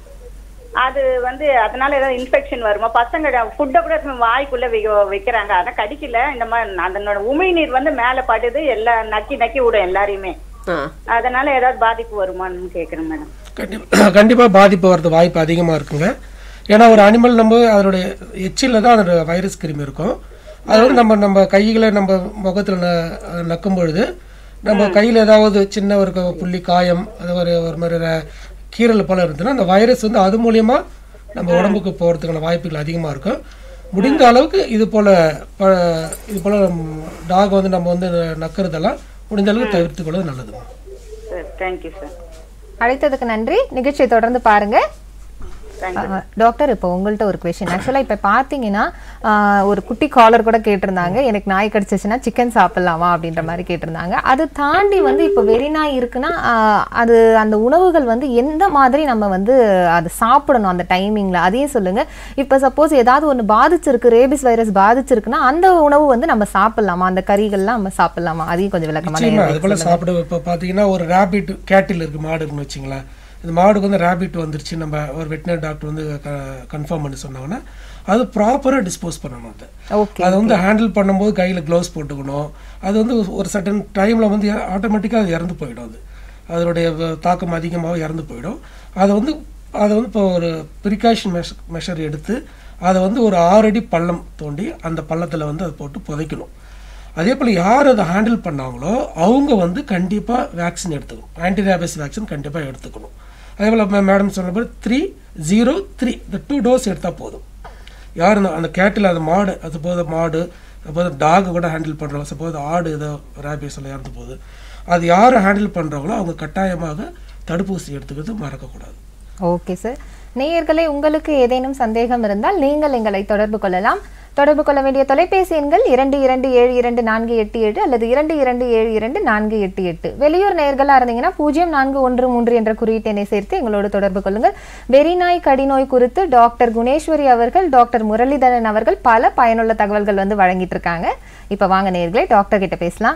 அது வந்து அதனால ஏதாவது இன்ஃபெக்ஷன் வருமா பசங்க ஃபுட்டை கூட எடுத்து வாய்க்குள்ள வைக்க- வைக்கிறாங்க அதை கடிக்கல இந்த மாதிரி அதனோட உமிழ்நீர் வந்து மேல படுது எல்லா நக்கி நக்கி விடும் எல்லாரையுமே ஆ அதனால ஏதாவது பாதிப்பு வருமான்னு கேக்குறேன் மேடம் கண்டிப்பாக கண்டிப்பாக பாதிப்பு வரது வாய்ப்பு அதிகமாக இருக்குங்க ஏன்னா ஒரு அனிமல் நம்ம அதனுடைய எச்சில் தான் அதோட வைரஸ் கிருமி இருக்கும் அது வந்து நம்ம நம்ம கைகளை நம்ம முகத்தில் ந நக்கும் பொழுது நம்ம கையில் ஏதாவது சின்ன ஒரு க- புள்ளி காயம் அது ஒரு ஒரு மாதிரி ர- கீறல் போல இருந்ததுன்னா அந்த வைரஸ் வந்து அது மூலியமா நம்ம உடம்புக்கு போகிறதுக்கான வாய்ப்புகள் அதிகமாக இருக்கும் முடிந்த அளவுக்கு இது போல் ப இது போல் டாக் வந்து நம்ம வந்து நக்கிறதெல்லாம் முடிந்த அளவுக்கு தவிர்த்து கொள்வது நல்லது சார் தேங்க்யூ சார் அழைத்ததுக்கு நன்றி நிகழ்ச்சியை தொடர்ந்து பாருங்க தேங்க்யூ ஆ, டாக்டர் இப்போ உங்கள்ட்ட ஒரு கொஷின் ஆக்சுவலாக இப்போ பார்த்தீங்கன்னா ஆ, ஒரு குட்டி காலர் கூட கேட்டிருந்தாங்க எனக்கு நாய் கடிச்சிச்சுன்னா சிக்கன் சாப்பிடலாமா அப்படின்ற மாதிரி கேட்டிருந்தாங்க அது தாண்டி வந்து இப்போ வெறி நாய் இருக்குன்னா ஆ, அது அந்த உணவுகள் வந்து எந்த மாதிரி நம்ம வந்து அது சாப்பிடணும் அந்த டைமிங்கில் அதையும் சொல்லுங்க இப்போ சப்போஸ் ஏதாவது ஒன்று பாதிச்சிருக்கு ரேபிஸ் வைரஸ் பாதிச்சிருக்குன்னா அந்த உணவு வந்து நம்ம சாப்பிடலாமா அந்த கறிகள்லாம் நம்ம சாப்பிடலாமா அதையும் கொஞ்சம் விளக்கமான நிச்சயமா அது நேயர்களுக்கு போல சாப்பிட இப்போ பார்த்தீங்கன்னா ஒரு ரேபிட் கேட்டில் இருக்கு மாடு இருக்குன்னு வச்சுங்களேன் இந்த மாடுக்கு வந்து ரேபிட் வந்துருச்சு நம்ம ஒரு வெட்டினரி டாக்டர் வந்து கன்ஃபார்ம் பண்ணி சொன்னாங்கன்னா அது ப்ராப்பராக டிஸ்போஸ் பண்ணணும் அது ஓகே அதை வந்து ஹேண்டில் பண்ணும்போது கையில் க்ளவுஸ் போட்டுக்கணும் அது வந்து ஒரு சர்டன் டைமில் வந்து ஆட்டோமேட்டிக்காக அது இறந்து போயிடும் அது அதனுடைய வ- தாக்கம் அதிகமாக இறந்து போயிடும் அதை வந்து அதை வந்து இப்போ ஒரு ப்ரிகாஷன் மெஷ மெஷர் எடுத்து அதை வந்து ஒரு ஆறு அடி பள்ளம் தோண்டி அந்த பள்ளத்தில் வந்து அதை போட்டு புதைக்கணும் அதே போல் யார் அதை ஹேண்டில் பண்ணாங்களோ அவங்க வந்து கண்டிப்பாக வேக்சின் எடுத்துக்கணும் ஆன்டி ரேபிஸ் வேக்சின் கண்டிப்பாக எடுத்துக்கணும் அதே போல் மேடம் சொன்ன மாதிரி த்ரீ ஜீரோ த்ரீ இந்த டூ டோஸ் எடுத்தால் போதும் யார் அந்த- அந்த கேட்டில் அந்த மாடு அது போது மாடு சப்போஸ் டாக் கூட ஹேண்டில் பண்ணுறவங்க சப்போஸ் ஆடு ஏதோ ரேபிஸ் எல்லாம் இறந்து போகுது அது யார் ஹேண்டில் பண்ணுறாங்களோ அவங்க கட்டாயமாக தடுப்பூசி எடுத்துக்கிறது மறக்கக்கூடாது ஓகே சார் நேயர்களே உங்களுக்கு ஏதேனும் சந்தேகம் இருந்தால் நீங்கள் எங்களை தொடர்பு கொள்ளலாம் தொடர்பு கொள்ள வேண்டிய தொலைபேசி எண்கள் இரண்டு இரண்டு ஏழு இரண்டு நான்கு எட்டு ஏழு அல்லது இரண்டு இரண்டு ஏழு இரண்டு நான்கு எட்டு எட்டு வெளியூர் நேயர்களாக இருந்தீங்கன்னா பூஜ்ஜியம் நான்கு ஒன்று மூன்று என்ற குறியீட்டெண்ணை சேர்த்து எங்களோடு தொடர்பு கொள்ளுங்கள் வெறிநாய் கடிநோய் குறித்து டாக்டர் குணேஸ்வரி அவர்கள் டாக்டர் முரளிதரன் அவர்கள் பல பயனுள்ள தகவல்கள் வந்து வழங்கிட்டு இருக்காங்க இப்போ வாங்க நேயர்களே டாக்டர் கிட்ட பேசலாம்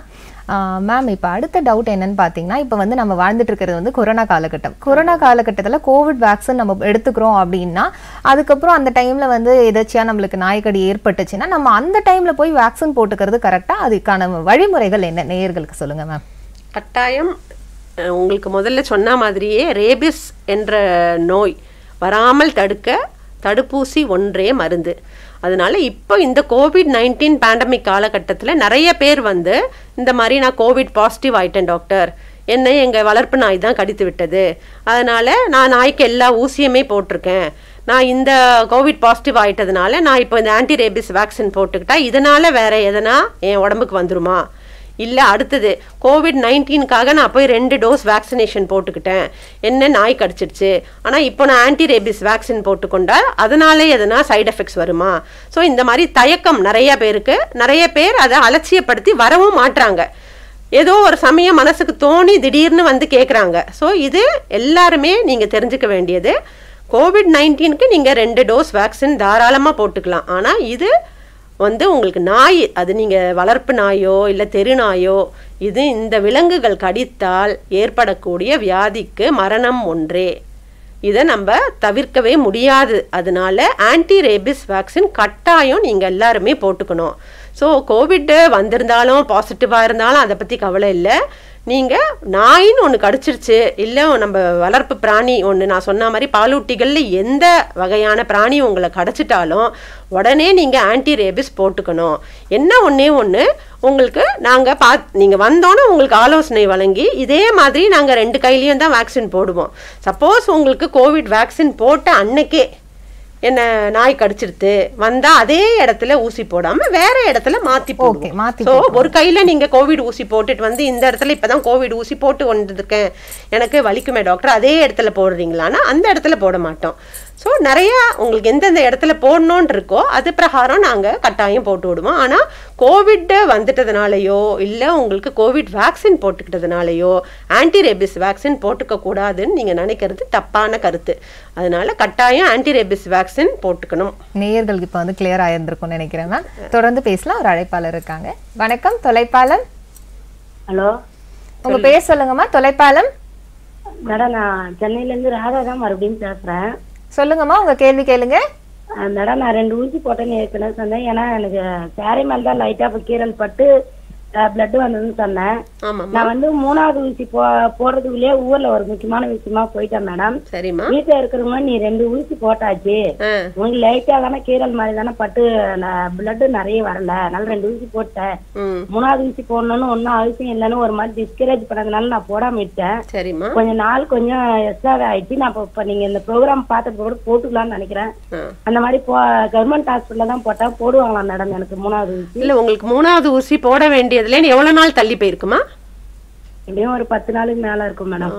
மேம் இப்போ அடுத்த டவுட் என்னன்னு பார்த்தீங்கன்னா இப்போ வந்து நம்ம வாழ்ந்துட்டு இருக்கிறது வந்து கொரோனா காலகட்டம் கொரோனா காலகட்டத்தில் கோவிட் வேக்சின் நம்ம எடுத்துக்கிறோம் அப்படின்னா அதுக்கப்புறம் அந்த டைமில் வந்து எதாச்சியாக நம்மளுக்கு நாய்க்கடி ஏற்பட்டுச்சுன்னா நம்ம அந்த டைமில் போய் வேக்சின் போட்டுக்கிறது கரெக்டாக அதுக்கான வழிமுறைகள் என்ன நேயர்களுக்கு சொல்லுங்கள் மேம் கட்டாயம் அஹ், உங்களுக்கு முதல்ல சொன்ன மாதிரியே ரேபிஸ் என்ற நோய் வராமல் தடுக்க தடுப்பூசி ஒன்றே மருந்து அதனால இப்போ இந்த கோவிட் நைன்டீன் பேண்டமிக் காலகட்டத்தில் நிறைய பேர் வந்து இந்த மாதிரி நான் கோவிட் பாசிட்டிவ் ஆயிட்டேன் டாக்டர் என்னை எங்கள் வளர்ப்பு நாய் தான் கடித்து விட்டது அதனால நான் நாய்க்கு எல்லா ஊசியுமே போட்டிருக்கேன் நான் இந்த கோவிட் பாசிட்டிவ் ஆயிட்டதுனால நான் இப்போ இந்த ஆன்டி ரேபிஸ் வேக்சின் போட்டுக்கிட்டா இதனால வேற எதனா என் உடம்புக்கு வந்துருமா இல்லை அடுத்தது கோவிட் நைன்டீனுக்காக நான் போய் ரெண்டு டோஸ் வேக்சினேஷன் போட்டுக்கிட்டேன் என்ன நாய் கடிச்சிடுச்சு ஆனால் இப்போ நான் ஆன்டி ரேபிஸ் வேக்சின் போட்டுக்கொண்டா அதனாலே எதனா சைடு எஃபெக்ட்ஸ் வருமா ஸோ இந்த மாதிரி தயக்கம் நிறைய பேருக்கு நிறைய பேர் அதை அலட்சியப்படுத்தி வரவும் மாட்றாங்க ஏதோ ஒரு சமயம் மனசுக்கு தோணி திடீர்னு வந்து கேட்குறாங்க ஸோ இது எல்லாருமே நீங்கள் தெரிஞ்சுக்க வேண்டியது கோவிட் நைன்டீனுக்கு நீங்கள் ரெண்டு டோஸ் வேக்சின் தாராளமாக போட்டுக்கலாம் ஆனால் இது வந்து உங்களுக்கு நாய் அது நீங்கள் வளர்ப்பு நாயோ இல்லை தெரு நாயோ இது இந்த விலங்குகள் கடித்தால் ஏற்படக்கூடிய வியாதிக்கு மரணம் ஒன்றே இதை நம்ம தவிர்க்கவே முடியாது அதனால ஆன்டி ரேபிஸ் வேக்சின் கட்டாயம் நீங்கள் எல்லாருமே போட்டுக்கணும் ஸோ கோவிட் வந்திருந்தாலும் பாசிட்டிவாக இருந்தாலும் அதை பற்றி கவலை இல்லை நீங்கள் நாயின்னு ஒன்று கடிச்சிருச்சு இல்லை நம்ம வளர்ப்பு பிராணி ஒன்று நான் சொன்ன மாதிரி பாலூட்டிகளில் எந்த வகையான பிராணி உங்களை கடிச்சிட்டாலும் உடனே நீங்கள் ஆன்டி ரேபிஸ் போட்டுக்கணும் என்ன ஒன்றே ஒன்று உங்களுக்கு நாங்கள் பா நீங்கள் வந்தோன்னே உங்களுக்கு ஆலோசனை வழங்கி இதே மாதிரி நாங்கள் ரெண்டு கையிலையும் தான் வேக்சின் போடுவோம் சப்போஸ் உங்களுக்கு கோவிட் வேக்சின் போட்ட அன்னைக்கே என்ன நாய் கடிச்சிருத்து வந்தா அதே இடத்துல ஊசி போடாம வேற இடத்துல மாத்தி போடுவோம் மாத்தி ஸோ ஒரு கையில நீங்க கோவிட் ஊசி போட்டுட்டு வந்து இந்த இடத்துல இப்பதான் கோவிட் ஊசி போட்டு கொண்டிருக்கேன் எனக்கு வலிக்குமே டாக்டர் அதே இடத்துல போடுறீங்களான்னா அந்த இடத்துல போட மாட்டோம் ஸோ நிறைய உங்களுக்கு எந்தெந்த இடத்துல போடணும்னு இருக்கோ அது பிரகாரம் நாங்கள் கட்டாயம் போட்டு விடுவோம் ஆனால் கோவிட் வந்துட்டதுனாலயோ இல்லை உங்களுக்கு கோவிட் வேக்சின் போட்டுக்கிட்டதுனாலயோ ஆன்டி ரேபிஸ் வேக்சின் போட்டுக்க கூடாதுன்னு நீங்கள் நினைக்கிறது தப்பான கருத்து அதனால கட்டாயம் ஆன்டி ரேபிஸ் வேக்சின் போட்டுக்கணும் நேயர்களுக்கு இப்போ வந்து கிளியர் ஆயிருந்திருக்கும்னு நினைக்கிறேன் மேம் தொடர்ந்து பேசலாம் ஒரு அழைப்பாளர் இருக்காங்க வணக்கம் தொலைப்பாளம் ஹலோ உங்க பேர் சொல்லுங்கம்மா தொலைப்பாலம் மேடம் நான் சென்னையில இருந்து ராதா தான் மறுபடியும் பேசுறேன் சொல்லுங்கம்மா உங்க கேள்வி கேளுங்க அஹ் மேடம் நான் ரெண்டு ஊசி போட்டேன்னு ஏற்கனவே சொன்னேன் ஏன்னா எனக்கு சேரை மேல தான் லைட்டா இப்ப கீரல் பட்டு பிளட் வந்ததுன்னு சொன்னேன் நான் வந்து மூணாவது ஊசி போ போடுறதுக்குள்ளேயே ஊர்ல ஒரு முக்கியமான விஷயமா போயிட்டேன் மேடம் சரிம்மா வீட்டுல இருக்கிறவங்க நீ ரெண்டு ஊசி போட்டாச்சு உனக்கு லைட்டா தானே கீரல் மாதிரி தானே பட்டு பிளட் நிறைய வரல அதனால ரெண்டு ஊசி போட்டேன் மூணாவது ஊசி போடணும்னு ஒன்னும் அவசியம் இல்லைன்னு ஒரு மாதிரி டிஸ்கரேஜ் பண்ணதுனால நான் போடாம விட்டேன் சரிம்மா கொஞ்ச நாள் கொஞ்சம் எக்ஸ்ட்ரா ஆயிடுச்சு நான் இப்ப- இப்ப நீங்க இந்த ப்ரோக்ராம் பார்த்தப்ப கூட போட்டுக்கலாம்னு நினைக்கிறேன் அந்த மாதிரி போ கவர்மெண்ட் ஹாஸ்பிட்டல்ல தான் போட்டா போடுவாங்களா மேடம் எனக்கு மூணாவது ஊசி இல்ல உங்களுக்கு மூணாவது ஊசி போட வேண்டியதுல எவ்வளவு நாள் தள்ளி போயிருக்குமா எப்படியும் ஒரு பத்து நாளுக்கு மேல இருக்கும் மேடம்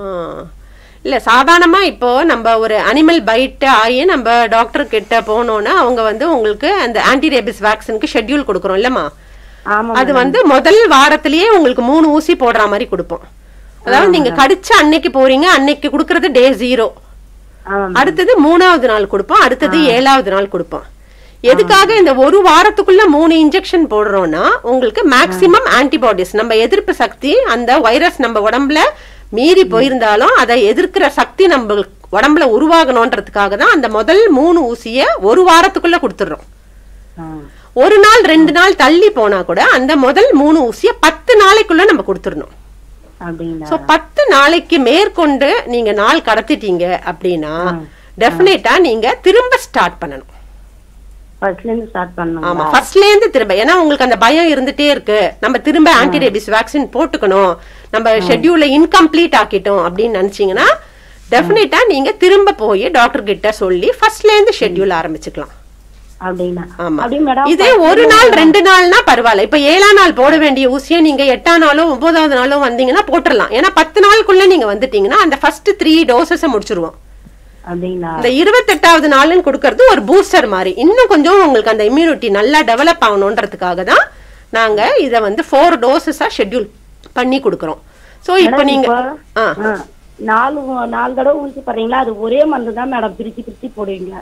இல்ல சாதாரணமா இப்போ நம்ம ஒரு அனிமல் பைட் ஆகி நம்ம டாக்டர் கிட்ட போனோம்னா அவங்க வந்து உங்களுக்கு அந்த ஆன்டி ரேபிஸ் வேக்சினுக்கு ஷெட்யூல் கொடுக்குறோம் இல்லம்மா அது வந்து முதல் வாரத்திலேயே உங்களுக்கு மூணு ஊசி போடுற மாதிரி கொடுப்போம் அதாவது நீங்க கடிச்ச அன்னைக்கு போறீங்க அன்னைக்கு கொடுக்கறது டே ஜீரோ அடுத்தது மூணாவது நாள் கொடுப்போம் அடுத்தது ஏழாவது நாள் கொடுப்போம் எதுக்காக இந்த ஒரு வாரத்துக்குள்ள மூணு இன்ஜெக்ஷன் போடுறோம்னா உங்களுக்கு மேக்சிமம் ஆன்டிபாடிஸ் நம்ம எதிர்ப்பு சக்தி அந்த வைரஸ் நம்ம உடம்புல மீறி போயிருந்தாலும் அதை எதிர்க்கிற சக்தி நம்ம உடம்புல உருவாகணுன்றதுக்காக தான் அந்த முதல் மூணு ஊசிய ஒரு வாரத்துக்குள்ள கொடுத்துடுறோம் ஒரு நாள் ரெண்டு நாள் தள்ளி போனா கூட அந்த முதல் மூணு ஊசிய பத்து நாளைக்குள்ள நம்ம கொடுத்துடணும் அப்படிங்களா சோ பத்து நாளைக்கு மேற்கொண்டு நீங்க நாள் கடத்திட்டீங்க அப்படின்னா டெஃபினட்டா நீங்க திரும்ப ஸ்டார்ட் பண்ணணும் ஃபர்ஸ்ட்ல இருந்து ஸ்டார்ட் பண்ணணும் ஆமா ஃபர்ஸ்ட்ல இருந்து திரும்ப ஏன்னா உங்களுக்கு அந்த பயம் இருந்துட்டே இருக்கு நம்ம திரும்ப ஆன்டி ரேபிஸ் வேக்சின் போட்டுக்கணும் நம்ம ஷெட்யூல இன்கம்ப்ளீட் ஆக்கிட்டோம் அப்படின்னு நினைச்சீங்கன்னா டெஃபினட்டா நீங்க திரும்ப போய் டாக்டர் கிட்ட சொல்லி ஃபர்ஸ்ட்ல இருந்து ஷெட்யூல் ஆரம்பிச்சுக்கலாம் அப்படின்னா ஆமா அப்படி மேடம் இதே ஒரு நாள் ரெண்டு நாள்னா பரவாயில்ல இப்ப ஏழாம் நாள் போட வேண்டிய ஊசியை நீங்க எட்டாம் நாளோ ஒன்பதாவது நாளோ வந்தீங்கன்னா போட்டுடலாம் ஏன்னா பத்து நாளுக்குள்ள நீங்க வந்துட்டீங்கன்னா அந்த ஃபர்ஸ்ட் த்ரீ டோசஸ முடிச்சிருவோம் அப்படிங்களா இந்த இருபத்தெட்டாவது நாளுன்னு கொடுக்கறது ஒரு பூஸ்டர் மாதிரி இன்னும் கொஞ்சம் உங்களுக்கு அந்த இம்யூனிட்டி நல்லா டெவலப் ஆகணுன்றதுக்காக தான் நாங்க இத வந்து ஃபோர் டோசஸா ஷெட்யூல் பண்ணி கொடுக்கறோம் சோ இப்போ மேடம், நீங்க இப்போ, ஆ ஆ, நாலு நாலு தடவை ஊசி போடுறீங்களா அது ஒரே மருந்து தான் மேடம் பிரிச்சு பிரிச்சு போடுவீங்க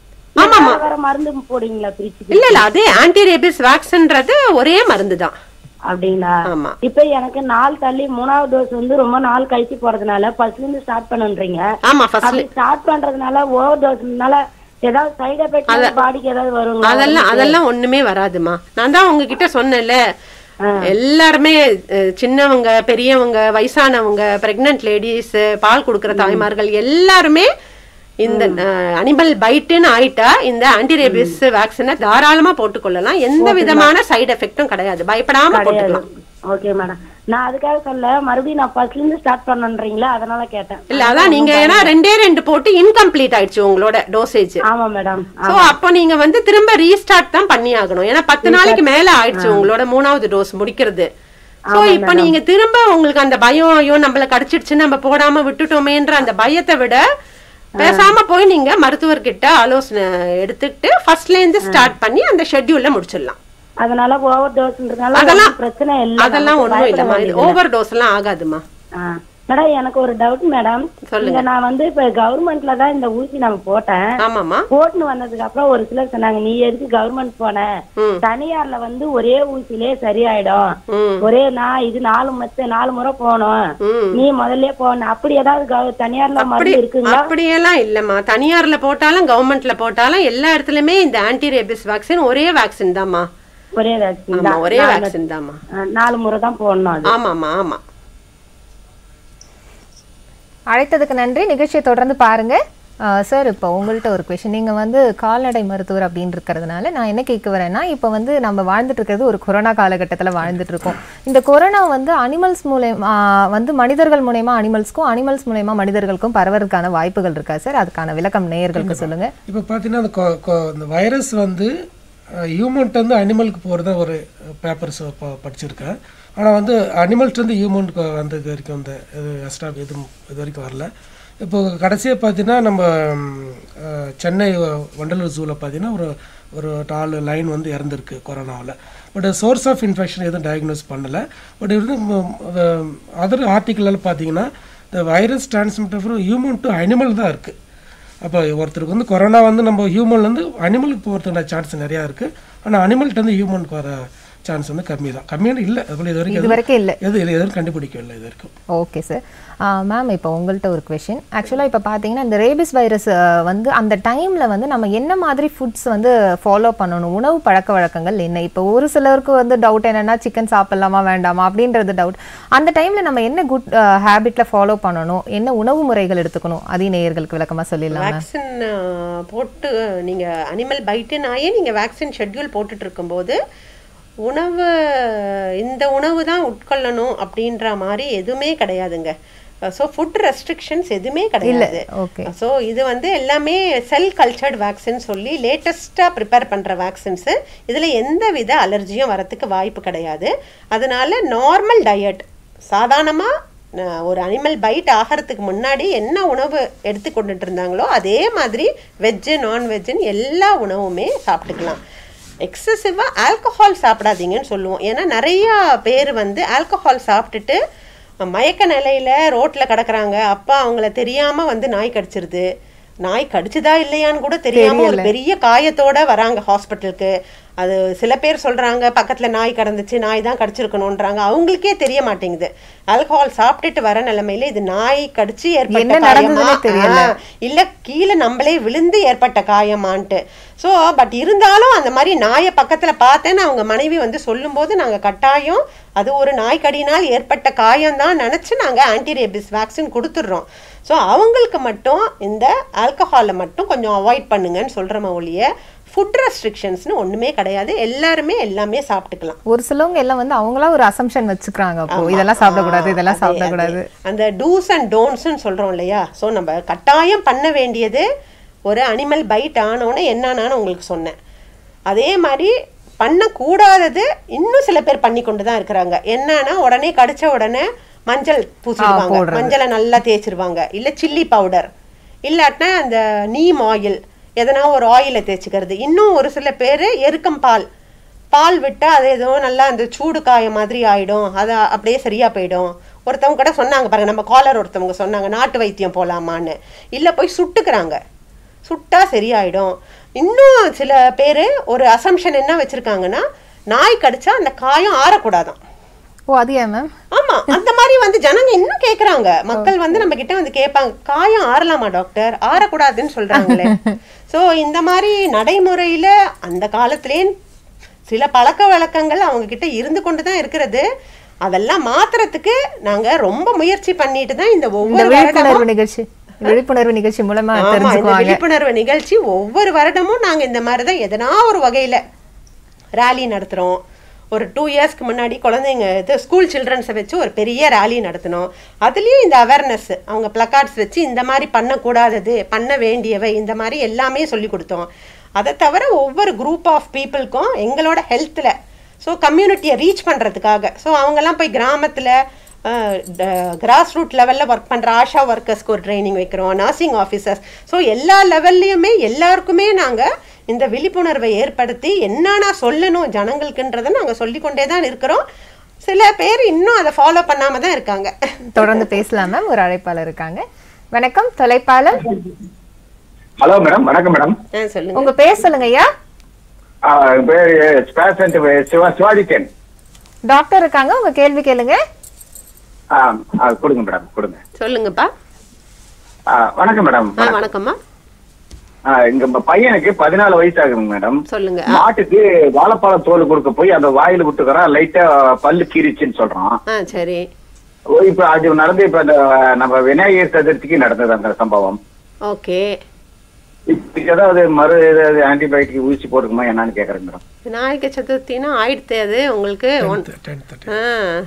ஆமாமா. வேற வேற மருந்து போடுவீங்களா பிரிச்சு இல்ல இல்ல அதே ஆன்டி ரேபிஸ் வேக்சின்றது ஒரே மருந்து தான் அப்படிங்களா ஆமா. இப்ப எனக்கு நாள் தள்ளி மூணாவது டோஸ் வந்து ரொம்ப நாள் கழிச்சு போறதுனால ஃபர்ஸ்ட்ல இருந்து ஸ்டார்ட் பண்ணுன்றீங்க ஆமா, first ல- அப்படி ஸ்டார்ட் பண்றதுனால ஓவர் டோஸ்னால ஏதாவது சைடு எஃபெக்ட் பாடிக்கு ஏதாவது வருங்களா அதெல்லாம் அதெல்லாம் ஒண்ணுமே வராதுமா நான் தான் உங்ககிட்ட சொன்னேன்ல எல்லாருமே அஹ், சின்னவங்க பெரியவங்க வயசானவங்க பிரெக்னன்ட் லேடிஸ் பால் கொடுக்கிற தாய்மார்கள் எல்லாருமே இந்த அனிமல் பைட்டுன்னு ஆயிட்டா இந்த ஆன்டிரேபிஸ் வேக்சினை தாராளமா போட்டுக்கொள்ளலாம் எந்த விதமான சைடு எஃபெக்டும் கிடையாது பயப்படாம போட்டுக்கலாம் ஓகே மேடம் நான் அதுக்காக சொல்ல மறுபடியும் நான் ஃபர்ஸ்ட்ல இருந்து ஸ்டார்ட் பண்ணன்றீங்களா அதனால கேட்டேன் இல்ல அதான் நீங்க ஏன்னா ரெண்டே ரெண்டு போட்டு இன்கம்ப்ளீட் ஆயிடுச்சு உங்களோட டோசேஜ் ஆமா மேடம் சோ அப்போ நீங்க வந்து திரும்ப ரீஸ்டார்ட் தான் பண்ணி ஆகணும் ஏன்னா பத்து நாளைக்கு மேல ஆயிடுச்சு உங்களோட மூணாவது டோஸ் முடிக்கிறது சோ இப்போ நீங்க திரும்ப உங்களுக்கு அந்த பயம் ஐயோ நம்மள கடிச்சிடுச்சு நம்ம போடாம விட்டுட்டோமேன்ற அந்த பயத்தை விட பேசாம போய் நீங்க மருத்துவர்கிட்ட ஆலோசனை எடுத்துக்கிட்டு ஃபர்ஸ்ட்ல இருந்து ஸ்டார்ட் பண்ணி அந்த ஷெட்யூல்ல முடிச்சிடலாம் அதனால ஓவர் டோஸ்ன்றதுனால அதெல்லாம் ஒண்ணும் பிரச்சனை இல்ல அதெல்லாம் நமக்கு ஒண்ணும் பயப்பட இல்லம்மா இது வேண்டியதில்லை. ஓவர் டோஸ் எல்லாம் ஆகாதுமா ஆ. மேடம் எனக்கு ஒரு டவுட் மேடம் சொல்லுங்க. இங்க நான் வந்து இப்ப கவர்மெண்ட்ல தான் இந்த ஊசி நம்ம போட்டேன் ஆமாமா போட்டுன்னு வந்ததுக்கு அப்புறம் ஒரு சிலர் சொன்னாங்க நீ எதுக்கு கவர்மெண்ட் போன தனியார்ல வந்து ஒரே ஊசிலே சரியாயிடும் ஒரே நான் இது நாலு மத்த நாலு முறை போகணும் நீ முதல்ல போன அப்படி ஏதாவது கவ- தனியார்ல அப்படி மருந்து இருக்குங்களா அப்படியெல்லாம் இல்லம்மா தனியார்ல போட்டாலும் கவர்மெண்ட்ல போட்டாலும் எல்லா இடத்துலயுமே இந்த ஆன்டி ரேபிஸ் வேக்சின் ஒரே வேக்சின் தாம்மா ஒரே வேக்சின் ஆமா தான் ஒரே நாலு- வேக்சின் தாம்மா ஆ, நாலு முறை தான் போடணும் அது ஆமாம்மா ஆமா அழைத்ததுக்கு நன்றி நிகழ்ச்சியை தொடர்ந்து பாருங்க சார் இப்போ உங்கள்கிட்ட ஒரு கொஷின் நீங்கள் வந்து கால்நடை மருத்துவர் அப்படின்னு இருக்கிறதுனால நான் என்ன கேட்க வரேன்னா இப்போ வந்து நம்ம வாழ்ந்துட்டு இருக்கிறது ஒரு கொரோனா காலகட்டத்தில் வாழ்ந்துட்டு இருக்கோம் இந்த கொரோனா வந்து அனிமல்ஸ் மூலயமா வந்து மனிதர்கள் மூலயமா அனிமல்ஸ்க்கும் அனிமல்ஸ் மூலயமா மனிதர்களுக்கும் பரவறதுக்கான வாய்ப்புகள் இருக்கா சார் அதுக்கான விளக்கம் நேயர்களுக்கு சொல்லுங்க இப்போ பார்த்தீங்கன்னா அந்த கொ- கொ- இந்த வைரஸ் வந்து ஹியூமன்ட்டு வந்து அனிமலுக்கு போகிறதா ஒரு பேப்பர்ஸ் படிச்சிருக்கேன் ஆனால் வந்து அனிமல்ஸ்லேருந்து ஹியூமனுக்கு வந்தது வரைக்கும் இந்த இது எக்ஸ்ட்ரா எதுவும் இது வரைக்கும் வரல இப்போ கடைசியாக பார்த்தீங்கன்னா நம்ம ம், அஹ், சென்னை வண்டலூர் ஜூவில் பார்த்தீங்கன்னா ஒரு ஒரு நாலு லைன் வந்து இறந்துருக்கு கொரோனாவில் பட் சோர்ஸ் ஆஃப் இன்ஃபெக்ஷன் எதுவும் டயக்னோஸ் பண்ணலை பட் இது அதர் ஆர்டிக்கிளில் பார்த்தீங்கன்னா இந்த virus transmitter from human to animal தான் இருக்குது அப்போ ஒருத்தருக்கு வந்து கொரோனா வந்து நம்ம ஹியூமன்லேருந்து அனிமலுக்கு போகிறதுக்கான சான்ஸ் நிறையா இருக்குது ஆனால் அனிமல்கிட்ட ஹியூமனுக்கு வர சான்ஸ் வந்து கம்மி தான் கம்மியான இல்லை அதுபோல் இது வரைக்கும் இது வரைக்கும் இல்லை எது இல்லை எதுவும் கண்டுபிடிக்கவில்லை இது வரைக்கும் ஓகே சார் மேம் இப்போ உங்கள்கிட்ட ஒரு கொஷின் ஆக்சுவலாக இப்போ பார்த்தீங்கன்னா இந்த ரேபிஸ் வைரஸ் வந்து அந்த டைமில் வந்து நம்ம என்ன மாதிரி ஃபுட்ஸ் வந்து ஃபாலோ பண்ணணும் உணவு பழக்க வழக்கங்கள் என்ன இப்போ ஒரு சிலருக்கு வந்து டவுட் என்னன்னா சிக்கன் சாப்பிடலாமா வேண்டாமா அப்படின்றது டவுட் அந்த டைமில் நம்ம என்ன குட் ஹேபிட்டில் ஃபாலோ பண்ணணும் என்ன உணவு முறைகள் எடுத்துக்கணும் அதையும் நேயர்களுக்கு விளக்கமாக சொல்லிடலாம் மேம் வேக்சின் போட்டு நீங்க அனிமல் பைட்டுனாயே நீங்க வேக்சின் ஷெட்யூல் போட்டுட்டு இருக்கும்போது உணவு இந்த உணவு தான் உட்கொள்ளணும் அப்படின்ற மாதிரி எதுவுமே கிடையாதுங்க ஸோ ஃபுட் ரெஸ்ட்ரிக்ஷன்ஸ் எதுவுமே கிடையாது ஓகே ஸோ இது வந்து எல்லாமே செல் கல்ச்சர்ட் வேக்சின் சொல்லி லேட்டஸ்ட்டாக ப்ரிப்பேர் பண்ணுற வேக்சின்ஸு இதில் எந்த வித அலர்ஜியும் வரத்துக்கு வாய்ப்பு கிடையாது அதனால நார்மல் டயட் சாதாரணமாக ஒரு அனிமல் பைட் ஆகிறதுக்கு முன்னாடி என்ன உணவு எடுத்து கொண்டுட்டு இருந்தாங்களோ அதே மாதிரி வெஜ்ஜு நான்வெஜ்ஜுன்னு எல்லா உணவுமே சாப்பிட்டுக்கலாம் எக்ஸசிவாக ஆல்கஹால் சாப்பிடாதீங்கன்னு சொல்லுவோம் ஏன்னா நிறையா பேர் வந்து ஆல்கஹால் சாப்பிட்டுட்டு மயக்க நிலையில ரோட்ல கிடக்குறாங்க அப்பா அவங்கள தெரியாம வந்து நாய் கடிச்சிருது நாய் கடிச்சுதா இல்லையான்னு கூட தெரியாம ஒரு பெரிய காயத்தோட வராங்க ஹாஸ்பிட்டலுக்கு அது சில பேர் சொல்றாங்க பக்கத்துல நாய் கடந்துச்சு நாய் தான் கடிச்சிருக்கணும்ன்றாங்க அவங்களுக்கே தெரிய மாட்டேங்குது ஆல்கஹால் சாப்பிட்டுட்டு வர நிலைமையில இது நாய் கடிச்சு ஏற்பட்ட என்ன காயமா நடந்ததுன்னே தெரியல. ஆ, இல்ல கீழே நம்மளே விழுந்து ஏற்பட்ட காயமான்ட்டு ஸோ பட் இருந்தாலும் அந்த மாதிரி நாயை பக்கத்துல பார்த்தேன்னு அவங்க மனைவி வந்து சொல்லும்போது நாங்க கட்டாயம் அது ஒரு நாய் கடியினால் ஏற்பட்ட காயம் தான் நினைச்சு நாங்க ஆன்டிரேபிஸ் வேக்சின் கொடுத்துட்றோம் ஸோ அவங்களுக்கு மட்டும் இந்த ஆல்கஹாலை மட்டும் கொஞ்சம் அவாய்ட் பண்ணுங்கன்னு சொல்றோமே ஒழிய ஃபுட் ரெஸ்ட்ரிக்ஷன்ஸ்னு ஒண்ணுமே கிடையாது எல்லாருமே எல்லாமே சாப்பிட்டுக்கலாம் ஒரு சிலவங்க எல்லாம் வந்து அவங்களா ஒரு அசம்ஷன் வச்சுக்கிறாங்க அப்போ ஆமா. இதெல்லாம் சாப்பிடக்கூடாது ஆ, இதெல்லாம் அதே, சாப்பிடக்கூடாது அதே. அந்த டூஸ் அண்ட் டோன்ட்ஸ்னு சொல்றோம் இல்லையா ஸோ நம்ம கட்டாயம் பண்ண வேண்டியது ஒரு அனிமல் பைட் ஆனோன்னு என்னன்னு உங்களுக்கு சொன்னேன் அதே மாதிரி பண்ணக்கூடாதது இன்னும் சில பேர் பண்ணி கொண்டு தான் இருக்கிறாங்க என்னன்னா உடனே கடிச்ச உடனே மஞ்சள் பூசிடுவாங்க போடுறது. மஞ்சளை நல்லா தேய்ச்சிருவாங்க இல்ல சில்லி பவுடர் இல்லாட்டினா அந்த நீம் ஆயில் எதனா ஒரு ஆயிலை தேய்ச்சிக்கிறது இன்னும் ஒரு சில பேர் எருக்கம் பால் பால் விட்டா அது ஏதோ நல்லா அந்த சூடு காய மாதிரி ஆயிடும் அது அப்படியே சரியா போயிடும் ஒருத்தவங்க கூட சொன்னாங்க பாருங்க நம்ம காலர் ஒருத்தவங்க சொன்னாங்க நாட்டு வைத்தியம் போலாமான்னு இல்ல போய் சுட்டுக்கிறாங்க சுட்டா சரியாயிடும் இன்னும் சில பேர் ஒரு அசம்ஷன் என்ன வச்சிருக்காங்கன்னா நாய் கடிச்சா அந்த காயம் ஆறக்கூடாதாம் ஓ அது ஏன் மேம் ஆமா அந்த மாதிரி வந்து ஜனங்க இன்னும் கேக்குறாங்க மக்கள் வந்து நம்ம கிட்ட வந்து கேட்பாங்க காயம் ஆறலாமா டாக்டர் ஆறக்கூடாதுன்னு சொல்றாங்களே சோ இந்த மாதிரி நடைமுறையில அந்த காலத்திலே சில பழக்க வழக்கங்கள் அவங்க கிட்ட இருந்து கொண்டு தான் இருக்கிறது அதெல்லாம் மாத்துறதுக்கு நாங்க ரொம்ப முயற்சி பண்ணிட்டு தான் இந்த இந்த ஒவ்வொரு விழிப்புணர்வு வருடமும் நிகழ்ச்சி விழிப்புணர்வு நிகழ்ச்சி மூலமா ஆமா இந்த தெரிஞ்சுக்குவாங்க விழிப்புணர்வு நிகழ்ச்சி ஒவ்வொரு வருடமும் நாங்க இந்த மாதிரி தான் எதனா ஒரு வகையில ரேலி நடத்துறோம் ஒரு டூ இயர்ஸ்க்கு முன்னாடி குழந்தைங்க இது ஸ்கூல் சில்ட்ரன்ஸை வச்சு ஒரு பெரிய ரேலி நடத்தினோம் அதுலேயும் இந்த அவேர்னஸ் அவங்க பிளக்கார்ட்ஸ் வச்சு இந்த மாதிரி பண்ணக்கூடாதது பண்ண வேண்டியவை இந்த மாதிரி எல்லாமே சொல்லி கொடுத்தோம் அதை தவிர ஒவ்வொரு குரூப் ஆஃப் பீப்புளுக்கும் எங்களோட ஹெல்த்தில் ஸோ கம்யூனிட்டியை ரீச் பண்ணுறதுக்காக ஸோ அவங்கெல்லாம் போய் கிராமத்தில் கிராஸ் ரூட் லெவலில் ஒர்க் பண்ணுற ஆஷா ஒர்க்கர்ஸ்க்கு ஒரு ட்ரைனிங் வைக்கிறோம் நர்சிங் ஆஃபீஸர்ஸ் ஸோ எல்லா லெவல்லையுமே எல்லாருக்குமே நாங்கள் இந்த விழிப்புணர்வை ஏற்படுத்தி என்னன்னா சொல்லணும் ஜனங்களுக்குன்றதை நாங்கள் சொல்லிக்கொண்டே தான் இருக்கிறோம் சில பேர் இன்னும் அதை ஃபாலோ பண்ணாம தான் இருக்காங்க தொடர்ந்து பேசலாம் மேம் ஒரு அழைப்பாளர் இருக்காங்க வணக்கம் தொலைப்பாளர் ஹலோ மேடம் வணக்கம் மேடம் ஆ, சொல்லுங்க உங்க பேர் சொல்லுங்க ஐயா ஆ, என் பேர் பேஷண்ட் சிவா சிவாஜிக்கன் டாக்டர் இருக்காங்க உங்க கேள்வி கேளுங்க ஆ ஆ, கொடுங்க மேடம் கொடுங்க சொல்லுங்கப்பா ஆ, வணக்கம் மேடம் ஆ வணக்கம்மா ஆ, எங்க ம- பையனுக்கு பதினாலு வயசு ஆகுதுங்க மேடம் சொல்லுங்க மாட்டுக்கு வாழைப்பழ தோல் கொடுக்க போய் அந்த வாயில விட்டுக்கிறான் லைட்டா பல்லு கீறிச்சுன்னு சொல்றான் ஆ சரி ஓ, இப்ப அது நடந்து இப்ப அந்த நம்ம விநாயகர் சதுர்த்திக்கு நடந்தது அந்த சம்பவம் ஓகே இப்ப ஏதாவது மறு ஏதாவது ஆன்டிபயோட்டிக் ஊசி போட்டுக்குமா என்னன்னு கேக்குறேன் மேடம் விநாயகர் சதுர்த்தினா ஆயிடுத்து அது உங்களுக்கு ஒன்- ஆ.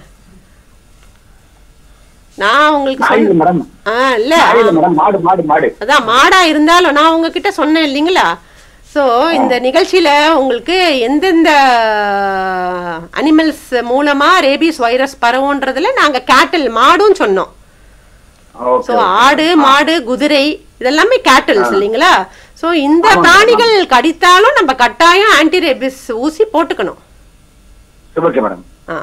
நான் உங்களுக்கு நாயுடு சொன்ன மேடம் ஆ இல்ல நாயுடு மேடம் மாடு மாடு மாடு அதான் மாடா இருந்தாலும் நான் உங்ககிட்ட சொன்னேன் இல்லைங்களா ஸோ இந்த நிகழ்ச்சியில உங்களுக்கு எந்தெந்த அனிமல்ஸ் மூலமா ரேபீஸ் வைரஸ் பரவுன்றதுல நாங்க கேட்டில் மாடும் சொன்னோம் ஸோ ஆடு மாடு குதிரை இதெல்லாமே கேட்டில்ஸ் இல்லைங்களா ஸோ இந்த பிராணிகள் கடித்தாலும் நம்ம கட்டாயம் ஆன்டி ரேபிஸ் ஊசி போட்டுக்கணும் ஓகே மேடம் ஆ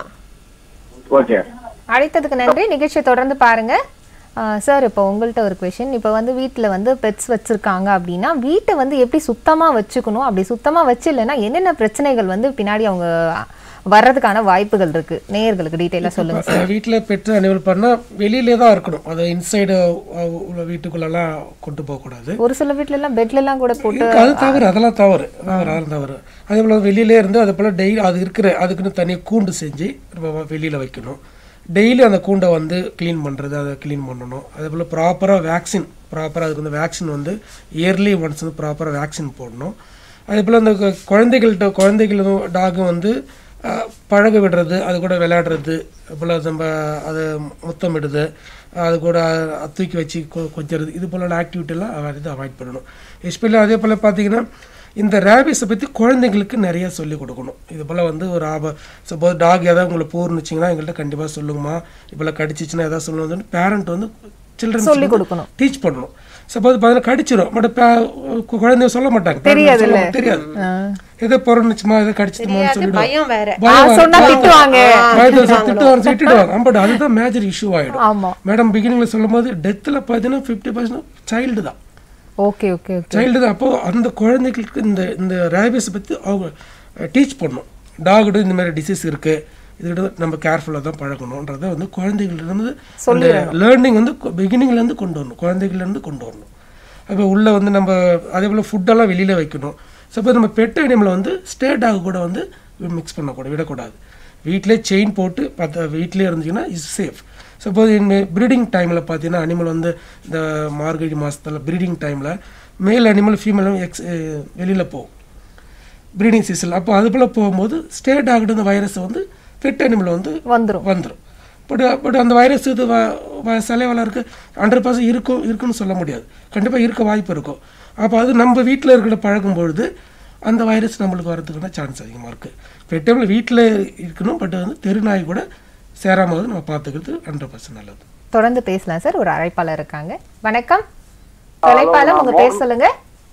ஓகே அழைத்ததுக்கு நன்றி நிகழ்ச்சியை தொடர்ந்து பாருங்க சார் இப்போ உங்கள்கிட்ட ஒரு கொஷின் இப்போ வந்து வீட்டில் வந்து பெட்ஸ் வச்சுருக்காங்க அப்படின்னா வீட்டை வந்து எப்படி சுத்தமாக வச்சுக்கணும் அப்படி சுத்தமாக வச்சில்லைன்னா என்னென்ன பிரச்சனைகள் வந்து பின்னாடி அவங்க வர்றதுக்கான வாய்ப்புகள் இருக்கு நேயர்களுக்கு டீட்டெயிலாக சொல்லுங்க சார் வீட்டில் பெற்று அனிமல் பண்ணால் வெளியிலே தான் இருக்கணும் அதை இன்சைடு உள்ள வீட்டுக்குள்ளெல்லாம் கொண்டு போகக்கூடாது ஒரு சில வீட்ல எல்லாம் பெட்ல எல்லாம் கூட போட்டு இருக்கு, அது தவறு அதெல்லாம் தவறு தவறு அதெல்லாம் தவறு அதே போல் வெளியிலே இருந்து அதே போல் டெய்லி அது இருக்கிற அதுக்குன்னு தனியாக கூண்டு செஞ்சு நம்ம வெளியில் வைக்கணும் டெய்லி அந்த கூண்டை வந்து க்ளீன் பண்ணுறது அதை க்ளீன் பண்ணணும் அதே போல் ப்ராப்பராக வேக்சின் ப்ராப்பராக அதுக்கு வந்து வேக்சின் வந்து இயர்லி ஒன்ஸ் வந்து ப்ராப்பராக வேக்சின் போடணும் அதே போல் அந்த கு- குழந்தைகள்கிட்ட குழந்தைகளும் டாகும் வந்து அஹ், பழக விடுறது அது கூட விளையாடுறது போல் நம்ம அதை முத்தமிடுது அது கூட அஹ், தூக்கி வச்சு கொ- கொஞ்சறது இது போல ஆக்டிவிட்டிலாம் இது அவாய்ட் பண்ணணும் எஸ்பெஷலி அதே போல் பார்த்தீங்கன்னா இந்த ரேபிஸை பற்றி குழந்தைங்களுக்கு நிறைய சொல்லிக் கொடுக்கணும் இது போல் வந்து ஒரு ஆப சப்போஸ் டாக் ஏதாவது உங்களை போர்னுச்சிங்கன்னா எங்கள்கிட்ட கண்டிப்பாக சொல்லுங்கம்மா இப்போல்லாம் கடிச்சிச்சுன்னா ஏதாவது சொல்லணும் பேரண்ட் வந்து சில்ட்ரன் சொல்லிக் கொடுக்கணும். டீச் பண்ணணும் சப்போஸ் பார்த்தீங்கன்னா கடிச்சிடும் பட் குழந்தைங்க சொல்ல மாட்டாங்க parents தெரியாதுல்ல. சொல்ல- தெரியாது எதை பொறந்துச்சுமா எதை கடிச்சிட்டுமான்னு தெரியாது, சொல்லிடுவாங்க பயம் வேற. பயம் ஆ, வேற. சொன்னா திட்டுவாங்க. பயத்துல திட்டுவாங்க திட்டுவாங்க பட் அதுதான் மேஜர் இஷ்யூ ஆயிடும் ஆமா மேடம் பிகினிங்ல சொல்லும் போது டெத்தில் பார்த்தீங்கன்னா ஃபிஃப்டி பர்சன்ட் சைல்டு தான் ஓகே ஓகே ஓகே சைல்டு தான் அப்போ அந்த குழந்தைகளுக்கு இந்த இந்த ரேபிஸை பற்றி அவங்க டீச் பண்ணணும் டாக்டு இந்த மாதிரி டிசீஸ் இருக்கு இதோட நம்ம கேர்ஃபுல்லாக தான் பழகணுன்றதை வந்து குழந்தைகளிருந்து அந்த லேர்னிங் வந்து பிகினிங்லேருந்து கொண்டு வரணும் குழந்தைகள்லேருந்து கொண்டு வரணும் அப்போ உள்ளே வந்து நம்ம அதே போல் ஃபுட்டெல்லாம் வெளியில் வைக்கணும் சப்போஸ் நம்ம பெட் அனிமலை வந்து ஸ்டே டாக் கூட வந்து மிக்ஸ் பண்ணக்கூடாது விடக்கூடாது வீட்டிலே செயின் போட்டு பார்த்த வீட்டிலே இருந்துச்சுன்னா is safe suppose in breeding டைமில் பார்த்தீங்கன்னா அனிமல் வந்து இந்த மார்கழி மாதத்தில் ப்ரீடிங் டைமில் மேல் அனிமல் ஃபீமேலும் எக்ஸ் வெளியில் போகும் ப்ரீடிங் சீசன் அப்போ அது போல் போகும்போது ஸ்டேட் ஆகிட்டு இந்த வைரஸ் வந்து பெட் அனிமல் வந்து வந்துரும் வந்துடும் பட் பட் அந்த வைரஸ் இது சலைவலாக இருக்கு ஹண்ட்ரட் பர்சன்ட் இருக்கும் இருக்குன்னு சொல்ல முடியாது கண்டிப்பாக இருக்க வாய்ப்பு இருக்கும் அப்போ அது நம்ம வீட்டில் இருக்கிற பழகும் பொழுது அந்த வைரஸ் நம்மளுக்கு வரதுக்கான சான்ஸ் அதிகமாக இருக்குது பெட் அனிமல் வீட்டில் இருக்கணும் பட் வந்து தெருநாய் கூட சேராம வந்து நம்ம பார்த்துக்கிறது ஹண்ட்ரட் பர்சன்ட் நல்லது தொடர்ந்து பேசலாம் சார் ஒரு அழைப்பாளர் இருக்காங்க வணக்கம் தொலைப்பாளர் உங்க பேர் சொல்லுங்க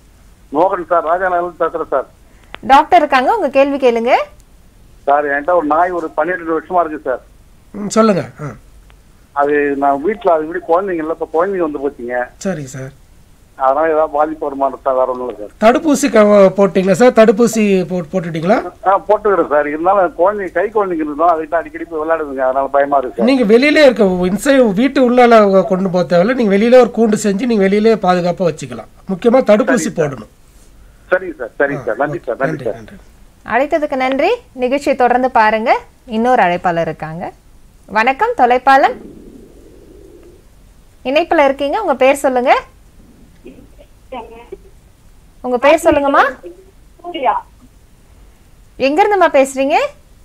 மோகன் சார் ராஜாநகர் பேசுறேன் சார் டாக்டர் இருக்காங்க உங்க கேள்வி கேளுங்க சார் என்கிட்ட ஒரு நாய் ஒரு பன்னிரெண்டு வருஷமா இருக்கு சார் ம் சொல்லுங்கள் ஆ அது நான் வீட்டுல அது இப்படி குழந்தைங்க இல்ல இப்ப குழந்தைங்க வந்து போச்சுங்க சரிங்க சார் அதனால ஏதாவது பாதிப்பு வருமானம் சார் வேற ஒன்றும் இல்லை சார் தடுப்பூசி க- போட்டீங்களா சார் தடுப்பூசி போட் போட்டுட்டீங்களா ஆ போட்டுக்கிறேன் சார் இருந்தாலும் குழந்தைங்க கை குழந்தைங்க இருந்தோம் அதுக்கிட்ட அடிக்கடி போய் விளையாடுதுங்க அதனால பயமா இருக்கு சார் நீங்க வெளியிலே இருக்க இன்சை வீட்டு உள்ளால கொண்டு போக தேவையில்ல நீங்க வெளியில ஒரு கூண்டு செஞ்சு நீங்க வெளியிலே பாதுகாப்பா வச்சுக்கலாம் முக்கியமா தடுப்பூசி போடணும் சரிங்க சார் சரிங்க சார் நன்றி சார் நன்றி சார் அழைத்ததுக்கு நன்றி நிகழ்ச்சியை தொடர்ந்து பாருங்க இன்னொரு அழைப்பாளர் இருக்காங்க வணக்கம் தொலைப்பாளன் இணைப்புல இருக்கீங்க உங்க பேர் சொல்லுங்க உங்க பேர் சொல்லுங்கம்மா எங்க இருந்துமா பேசுறீங்க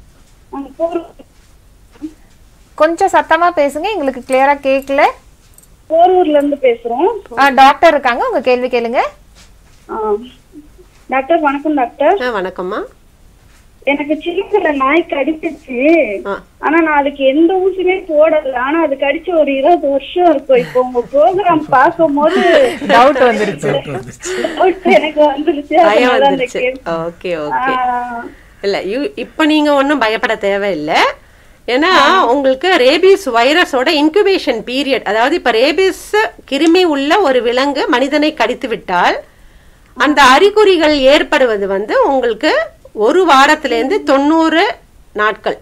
கொஞ்சம் சத்தமா பேசுங்க எங்களுக்கு கிளியரா கேட்கல போரூர்ல இருந்து பேசுறோம் ஆ, டாக்டர் இருக்காங்க உங்க கேள்வி கேளுங்க ஆ. டாக்டர் வணக்கம் டாக்டர் வணக்கம்மா எனக்கு சின்னதுல நாய் கடிச்சிச்சு ஆனா நான் அதுக்கு எந்த ஊசியுமே போடல ஆனா அது கடிச்சு ஒரு இருபது வருஷம் இருக்கும் இப்போ உங்க ப்ரோக்ராம் பார்க்கும் போது டவுட் வந்துருச்சு doubt எனக்கு வந்துருச்சு பயம் அதனால அந்த வந்துருச்சு கேள்வி. ஓகே ஓகே ஆ. இல்ல யூ- இப்ப நீங்க ஒன்றும் பயப்பட தேவையில்லை ஏன்னா உங்களுக்கு ரேபிஸ் வைரஸோட இன்குபேஷன் பீரியட் அதாவது இப்ப ரேபிஸ் கிருமி உள்ள ஒரு விலங்கு மனிதனை கடித்து விட்டால் அந்த அறிகுறிகள் ஏற்படுவது வந்து உங்களுக்கு ஒரு வாரத்திலேருந்து தொண்ணூறு நாட்கள்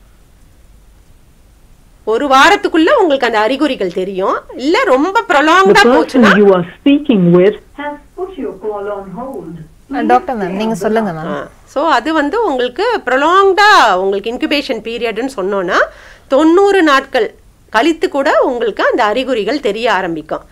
ஒரு வாரத்துக்குள்ள உங்களுக்கு அந்த அறிகுறிகள் தெரியும் இல்ல ரொம்ப ப்ரொலாங்டா போச்சுன்னா you are speaking with has put your call on hold. Doctor ma'am நீங்க சொல்லுங்க மேம் ஸோ அது வந்து உங்களுக்கு ப்ரொலாங்டா உங்களுக்கு இன்குபேஷன் பீரியட்னு சொன்னோன்னா தொண்ணூறு நாட்கள் கழித்து கூட உங்களுக்கு அந்த அறிகுறிகள் தெரிய ஆரம்பிக்கும்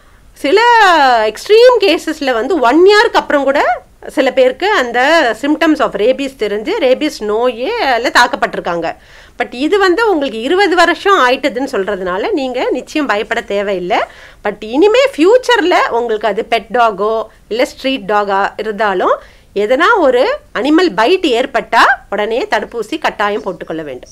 சில எக்ஸ்ட்ரீம் கேசஸில் வந்து ஒன் இயர்க்கு அப்புறம் கூட சில பேருக்கு அந்த சிம்டம்ஸ் ஆஃப் ரேபிஸ் தெரிஞ்சு ரேபிஸ் நோயே தாக்கப்பட்டிருக்காங்க பட் இது வந்து உங்களுக்கு இருபது வருஷம் ஆயிட்டதுன்னு சொல்கிறதுனால நீங்கள் நிச்சயம் பயப்பட தேவையில்லை பட் இனிமே ஃப்யூச்சரில் உங்களுக்கு அது பெட் டாகோ இல்லை ஸ்ட்ரீட் டாகா இருந்தாலும் எதனா ஒரு அனிமல் பைட் ஏற்பட்டால் உடனே தடுப்பூசி கட்டாயம் போட்டுக்கொள்ள வேண்டும்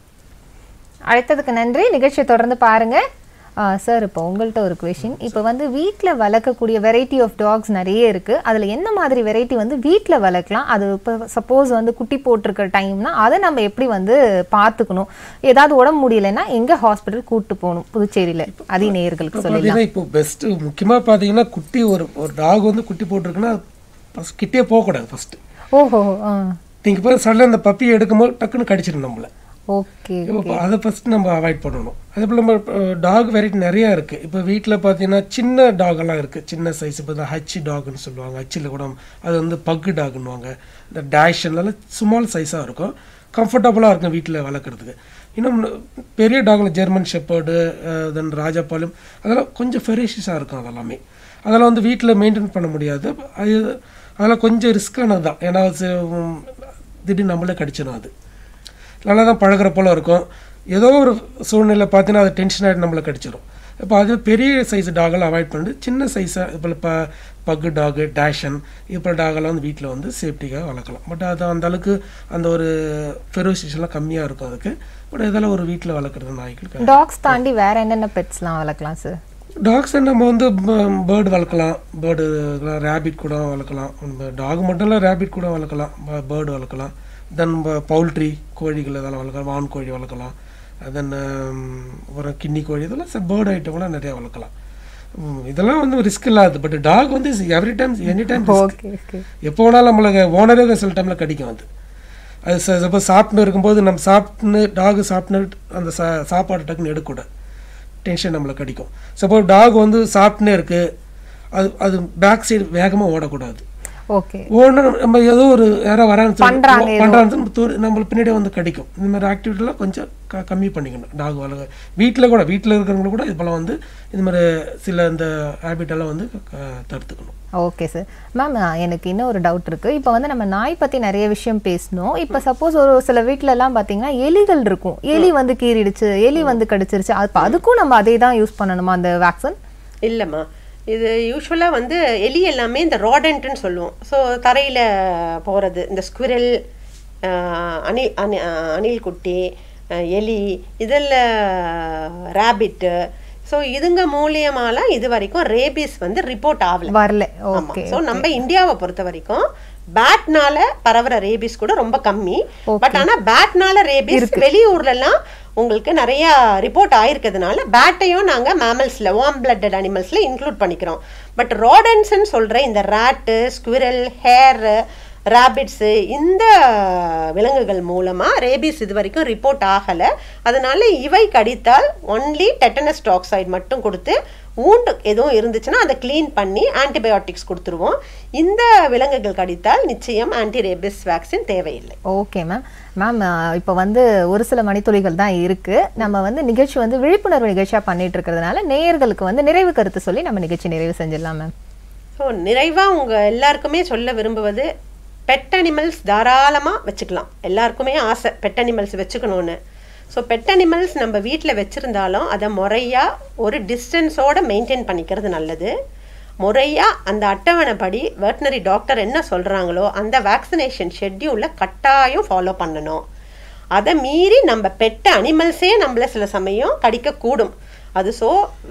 அழைத்ததுக்கு நன்றி நிகழ்ச்சியை தொடர்ந்து பாருங்க சார் இப்போ உங்கள்கிட்ட ஒரு கொஷின் இப்போ வந்து வீட்டில் வளர்க்கக்கூடிய வெரைட்டி ஆஃப் டாக்ஸ் நிறைய இருக்குது அதில் என்ன மாதிரி வெரைட்டி வந்து வீட்டில் வளர்க்கலாம் அது இப்போ சப்போஸ் வந்து குட்டி போட்டிருக்க டைம்னா அதை நம்ம எப்படி வந்து பார்த்துக்கணும் ஏதாவது உடம்பு முடியலைன்னா எங்கே ஹாஸ்பிட்டல் கூட்டு போகணும் புதுச்சேரியில் அதே நேயர்களுக்கு சொல்லலாம் பார்த்தீங்கன்னா இப்போ பெஸ்ட் முக்கியமா பார்த்தீங்கன்னா குட்டி ஒரு ஒரு டாக் வந்து குட்டி போட்டிருக்குன்னா ஃபஸ்ட் கிட்டே போகக்கூடாது ஃபர்ஸ்ட் ஓஹோ ஆ நீங்க இப்போ சடனாக அந்த பப்பி எடுக்கும்போது டக்குன்னு கடிச்சிடும் நம்மள ஓகே இப்போ அதை ஃபர்ஸ்ட் நம்ம அவாய்ட் பண்ணணும் அதே போல் நம்ம டாக் வெரைட்டி நிறையா இருக்குது இப்போ வீட்டில் பார்த்தீங்கன்னா சின்ன டாக் எல்லாம் இருக்குது சின்ன சைஸ் இப்போ இந்த ஹச்சி டாக்னு சொல்லுவாங்க ஹச்சில் கூட அது வந்து பக்கு டாக்னுவாங்க இந்த டேஷன்லாம் ஸ்மால் சைஸாக இருக்கும் கம்ஃபர்டபுளாக இருக்கும் வீட்டில் வளர்க்குறதுக்கு இன்னும் பெரிய டாக்ல ஜெர்மன் ஷெப்பர்டு தென் ராஜபாளையம் அதெல்லாம் கொஞ்சம் ஃபெரிஷியஸாக இருக்கும் அதெல்லாமே அதெல்லாம் வந்து வீட்டில் மெயின்டைன் பண்ண முடியாது அது அதெல்லாம் கொஞ்சம் ரிஸ்க்கானது தான் ஏன்னா அது உம், திடீர்னு நம்மளே கடிச்சிடும் அது நல்லா தான் பழகுற போல இருக்கும் ஏதோ ஒரு சூழ்நிலை பார்த்தீங்கன்னா அது டென்ஷன் ஆகிட்டு நம்மளை கடிச்சிடும் இப்போ அது பெரிய சைஸ் டாகெல்லாம் அவாய்ட் பண்ணிட்டு சின்ன சைஸாக இப்போ இப்போ பக்கு டாகு டேஷன் இப்போ டாகெல்லாம் வந்து வீட்டில் வந்து சேஃப்டிக்காக வளர்க்கலாம் பட் அது அந்த அளவுக்கு அந்த ஒரு ஃபெரோசியஸ்லாம் கம்மியாக இருக்கும் அதுக்கு பட் இதெல்லாம் ஒரு வீட்டில் வளர்க்குறது நாய்கள் டாக்ஸ் தாண்டி வேற என்னென்ன பெட்ஸ்லாம் வளர்க்கலாம் சார் டாக்ஸ் நம்ம வந்து பேர்டு வளர்க்கலாம் பேர்டு ரேபிட் கூட வளர்க்கலாம் டாக் மட்டும் இல்லை ரேபிட் கூட வளர்க்கலாம் பேர்டு வளர்க்கலாம் தென் பவுல்ட்ரி கோழிகள் இதெல்லாம் வளர்க்கலாம் வான் கோழி வளர்க்கலாம் தென் அப்புறம் கின்னி கோழி இதெல்லாம் பேர்டு ஐட்டம்லாம் நிறையா வளர்க்கலாம் உம், இதெல்லாம் வந்து ரிஸ்க் இல்லாது பட் டாக் வந்து every time any time okay okay எப்போ வேணாலும் நம்மளுக்கு ஓனரே சில டைமில் கடிக்கும் அது அது சப்போஸ் சாப்பிட்டு இருக்கும்போது நம்ம சாப்பிட்டுன்னு டாக் சாப்பிட்டு அந்த சா சாப்பாடு டக்குன்னு எடுக்கக்கூடாது டென்ஷன் நம்மளை கடிக்கும் சப்போஸ் டாக் வந்து சாப்பிட்டுனே இருக்கு அது அது பேக் சைடு வேகமாக ஓடக்கூடாது ஓகே ஓடணும் நம்ம ஏதோ ஒரு யாரோ வரான்னு பண்றாங்க ஏதோ. பண்ணுறாங்க நம்மளுக்கு பின்னாடியே வந்து கடிக்கும் இந்த மாதிரி ஆக்டிவிட்டிலாம் கொஞ்சம் க கம்மி பண்ணிக்கணும் டாக் வளர்க்க வீட்டில் கூட வீட்டில் இருக்கிறவங்க கூட இது போல் வந்து இந்த மாதிரி சில இந்த ஹேபிட்டெல்லாம் வந்து க- தடுத்துக்கணும் ஓகே சார் மேம் எனக்கு இன்னும் ஒரு டவுட் இருக்கு இப்போ வந்து நம்ம நாய் பத்தி நிறைய விஷயம் பேசணும் இப்போ சப்போஸ் ஒரு சில வீட்ல எல்லாம் பாத்தீங்கன்னா எலிகள் இருக்கும் எலி வந்து கீறிடுச்சு எலி வந்து கடிச்சிருச்சு அப்ப அதுக்கும் நம்ம அதே தான் யூஸ் பண்ணணுமா அந்த வேக்சின் இல்லைம்மா இது யூஸ்வலாக வந்து எலி எல்லாமே இந்த ராடன்ட்னு சொல்லுவோம் ஸோ தரையில் போகிறது இந்த ஸ்குரல் அணில் அணி அணில் குட்டி அஹ், எலி இதில் ரேபிட்டு ஸோ ஸோ இதுங்க மூலியமாலாம் இது வரைக்கும் ரேபிஸ் வந்து ரிப்போர்ட் ஆகல வரல ஆமா ஓகே ஸோ நம்ம இந்தியாவை பொறுத்த வரைக்கும் பேட்னால பரவுற ரேபிஸ் கூட ரொம்ப கம்மி பட் ஆனா பேட்னால ரேபிஸ் வெளியூர்லலாம் உங்களுக்கு நிறைய ரிப்போர்ட் ஆயிருக்கிறதுனால பேட்டையும் நாங்க மேமல்ஸ்ல வார்ம் பிளட்டட் அனிமல்ஸ்ல இன்க்ளூட் பண்ணிக்கிறோம் பட் ரோடன்ஸ்ன்னு சொல்ற இந்த ராட்டு ஸ்குவிரல் ஹேர் ரேபிட்ஸு இந்த விலங்குகள் மூலமா ரேபிஸ் இது வரைக்கும் ரிப்போர்ட் ஆகல அதனால இவை கடித்தால் ஒன்லி டெட்டனஸ் டாக்சைடு மட்டும் கொடுத்து ஊண்டு எதுவும் இருந்துச்சுன்னா அதை க்ளீன் பண்ணி ஆன்டிபயோட்டிக்ஸ் கொடுத்துருவோம் இந்த விலங்குகள் கடித்தால் நிச்சயம் ஆன்டி ரேபிஸ் வேக்சின் தேவையில்லை ஓகே மேம் மேம் இப்போ வந்து ஒரு சில மணித்துளிகள் தான் இருக்கு நம்ம வந்து நிகழ்ச்சி வந்து விழிப்புணர்வு நிகழ்ச்சியா பண்ணிட்டு இருக்கிறதுனால நேயர்களுக்கு வந்து நிறைவு கருத்து சொல்லி நம்ம நிகழ்ச்சி நிறைவு செஞ்சிடலாம் மேம் ஸோ நிறைவாக உங்கள் எல்லாருக்குமே சொல்ல விரும்புவது பெட் அனிமல்ஸ் தாராளமாக வச்சுக்கலாம் எல்லாருக்குமே ஆசை பெட் அனிமல்ஸ் வச்சுக்கணும்னு ஸோ பெட் அனிமல்ஸ் நம்ம வீட்டில் வச்சுருந்தாலும் அதை முறையாக ஒரு டிஸ்டன்ஸோடு மெயின்டைன் பண்ணிக்கிறது நல்லது முறையாக அந்த அட்டவணைப்படி வெட்டினரி டாக்டர் என்ன சொல்கிறாங்களோ அந்த வேக்சினேஷன் ஷெட்யூலை கட்டாயம் ஃபாலோ பண்ணணும் அதை மீறி நம்ம பெட்ட அனிமல்ஸே நம்மள சில சமயம் கடிக்கக்கூடும் அது ஸோ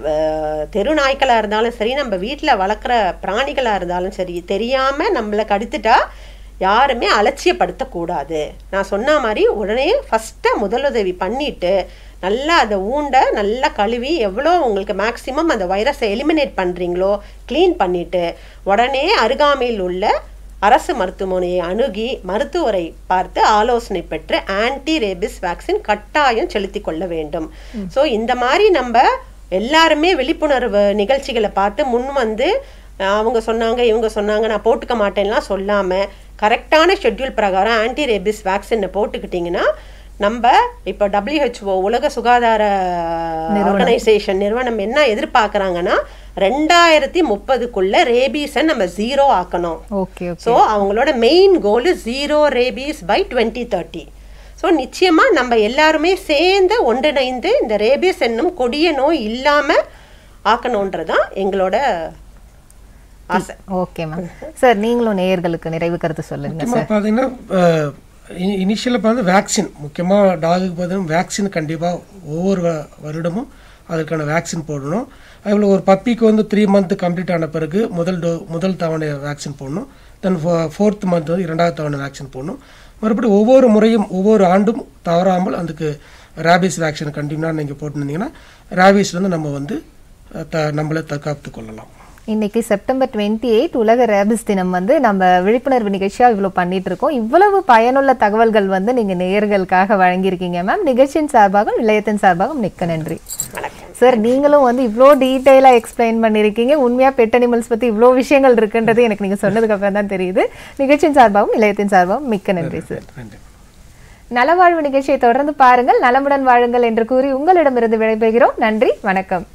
தெரு நாய்க்களாக இருந்தாலும் சரி நம்ம வீட்டில் வளர்க்குற பிராணிகளாக இருந்தாலும் சரி தெரியாமல் நம்மளை கடித்துட்டா யாருமே அலட்சியப்படுத்தக்கூடாது நான் சொன்ன மாதிரி உடனே ஃபஸ்ட்டு முதலுதவி பண்ணிட்டு நல்லா அதை ஊண்ட நல்லா கழுவி எவ்வளோ உங்களுக்கு மேக்ஸிமம் அந்த வைரஸை எலிமினேட் பண்ணுறீங்களோ க்ளீன் பண்ணிட்டு உடனே அருகாமையில் உள்ள அரசு மருத்துவமனையை அணுகி மருத்துவரை பார்த்து ஆலோசனை பெற்று ஆன்டி ரேபிஸ் வேக்சின் கட்டாயம் செலுத்தி கொள்ள வேண்டும் ஸோ இந்த மாதிரி நம்ம எல்லாருமே விழிப்புணர்வு நிகழ்ச்சிகளை பார்த்து முன் வந்து அஹ், அவங்க சொன்னாங்க இவங்க சொன்னாங்க நான் போட்டுக்க மாட்டேன்லாம் சொல்லாமல் கரெக்டான ஷெட்யூல் பிரகாரம் ஆன்டி ரேபிஸ் வேக்சினை போட்டுக்கிட்டிங்கன்னா நம்ம இப்போ WHO உலக சுகாதார ஆர்கனைசேஷன் நிறுவனம் என்ன எதிர்பார்க்குறாங்கன்னா ரெண்டாயிரத்தி முப்பதுக்குள்ள ரேபீஸை நம்ம ஜீரோ ஆக்கணும் ஓகே ஓகே ஸோ அவங்களோட main goal zero rabies by twenty thirty so நிச்சயமாக நம்ம எல்லாருமே சேர்ந்து ஒன்றிணைந்து இந்த ரேபீஸ் என்னும் கொடிய நோய் இல்லாமல் ஆக்கணுன்றதான் எங்களோட ஆசை ஓகே மேம் சார் நீங்களும் நேயர்களுக்கு நிறைவு கருத்து சொல்லுங்க முக்கியமாக சார் பார்த்தீங்கன்னா இனிஷியலாக பார்த்து வேக்சின் முக்கியமாக டாகுக்கு பார்த்தீங்கன்னா வேக்சின் கண்டிப்பாக ஒவ்வொரு வ- வருடமும் அதற்கான வேக்சின் போடணும் அதுபோல் ஒரு பப்பிக்கு வந்து த்ரீ மந்த் கம்ப்ளீட் ஆன பிறகு முதல் டோ முதல் தவணை வேக்சின் போடணும் தென் ஃபோர்த் மந்த் வந்து இரண்டாவது தவணை வேக்சின் போடணும் மறுபடியும் ஒவ்வொரு முறையும் ஒவ்வொரு ஆண்டும் தவறாமல் அதுக்கு ரேபிஸ் வேக்சின் கண்டினியூவாக நீங்கள் போட்டுருந்தீங்கன்னா ரேபிஸ்லேருந்து நம்ம வந்து அஹ், த நம்மளை தற்காத்து கொள்ளலாம் இன்னைக்கு செப்டம்பர் டுவெண்ட்டி எயிட் உலக ரேபிஸ் தினம் வந்து நம்ம விழிப்புணர்வு நிகழ்ச்சியா இவ்வளோ பண்ணிட்டு இருக்கோம் இவ்வளவு பயனுள்ள தகவல்கள் வந்து நீங்க நேயர்களுக்காக வழங்கியிருக்கீங்க மேம் நிகழ்ச்சியின் சார்பாகவும் நிலையத்தின் சார்பாகவும் மிக்க நன்றி சார் நீங்களும் வந்து இவ்வளோ டீட்டெயிலாக எக்ஸ்பிளைன் பண்ணியிருக்கீங்க உண்மையாக பெட் அனிமல்ஸ் பற்றி இவ்வளோ விஷயங்கள் இருக்குன்றது எனக்கு நீங்கள் சொன்னதுக்கு அப்புறம் தான் தெரியுது நிகழ்ச்சியின் சார்பாகவும் நிலையத்தின் சார்பாகவும் மிக்க நன்றி சார் நன்றி நலவாழ்வு நிகழ்ச்சியை தொடர்ந்து பாருங்கள் நலமுடன் வாழுங்கள் என்று கூறி உங்களிடமிருந்து விடைபெறுகிறோம் நன்றி வணக்கம்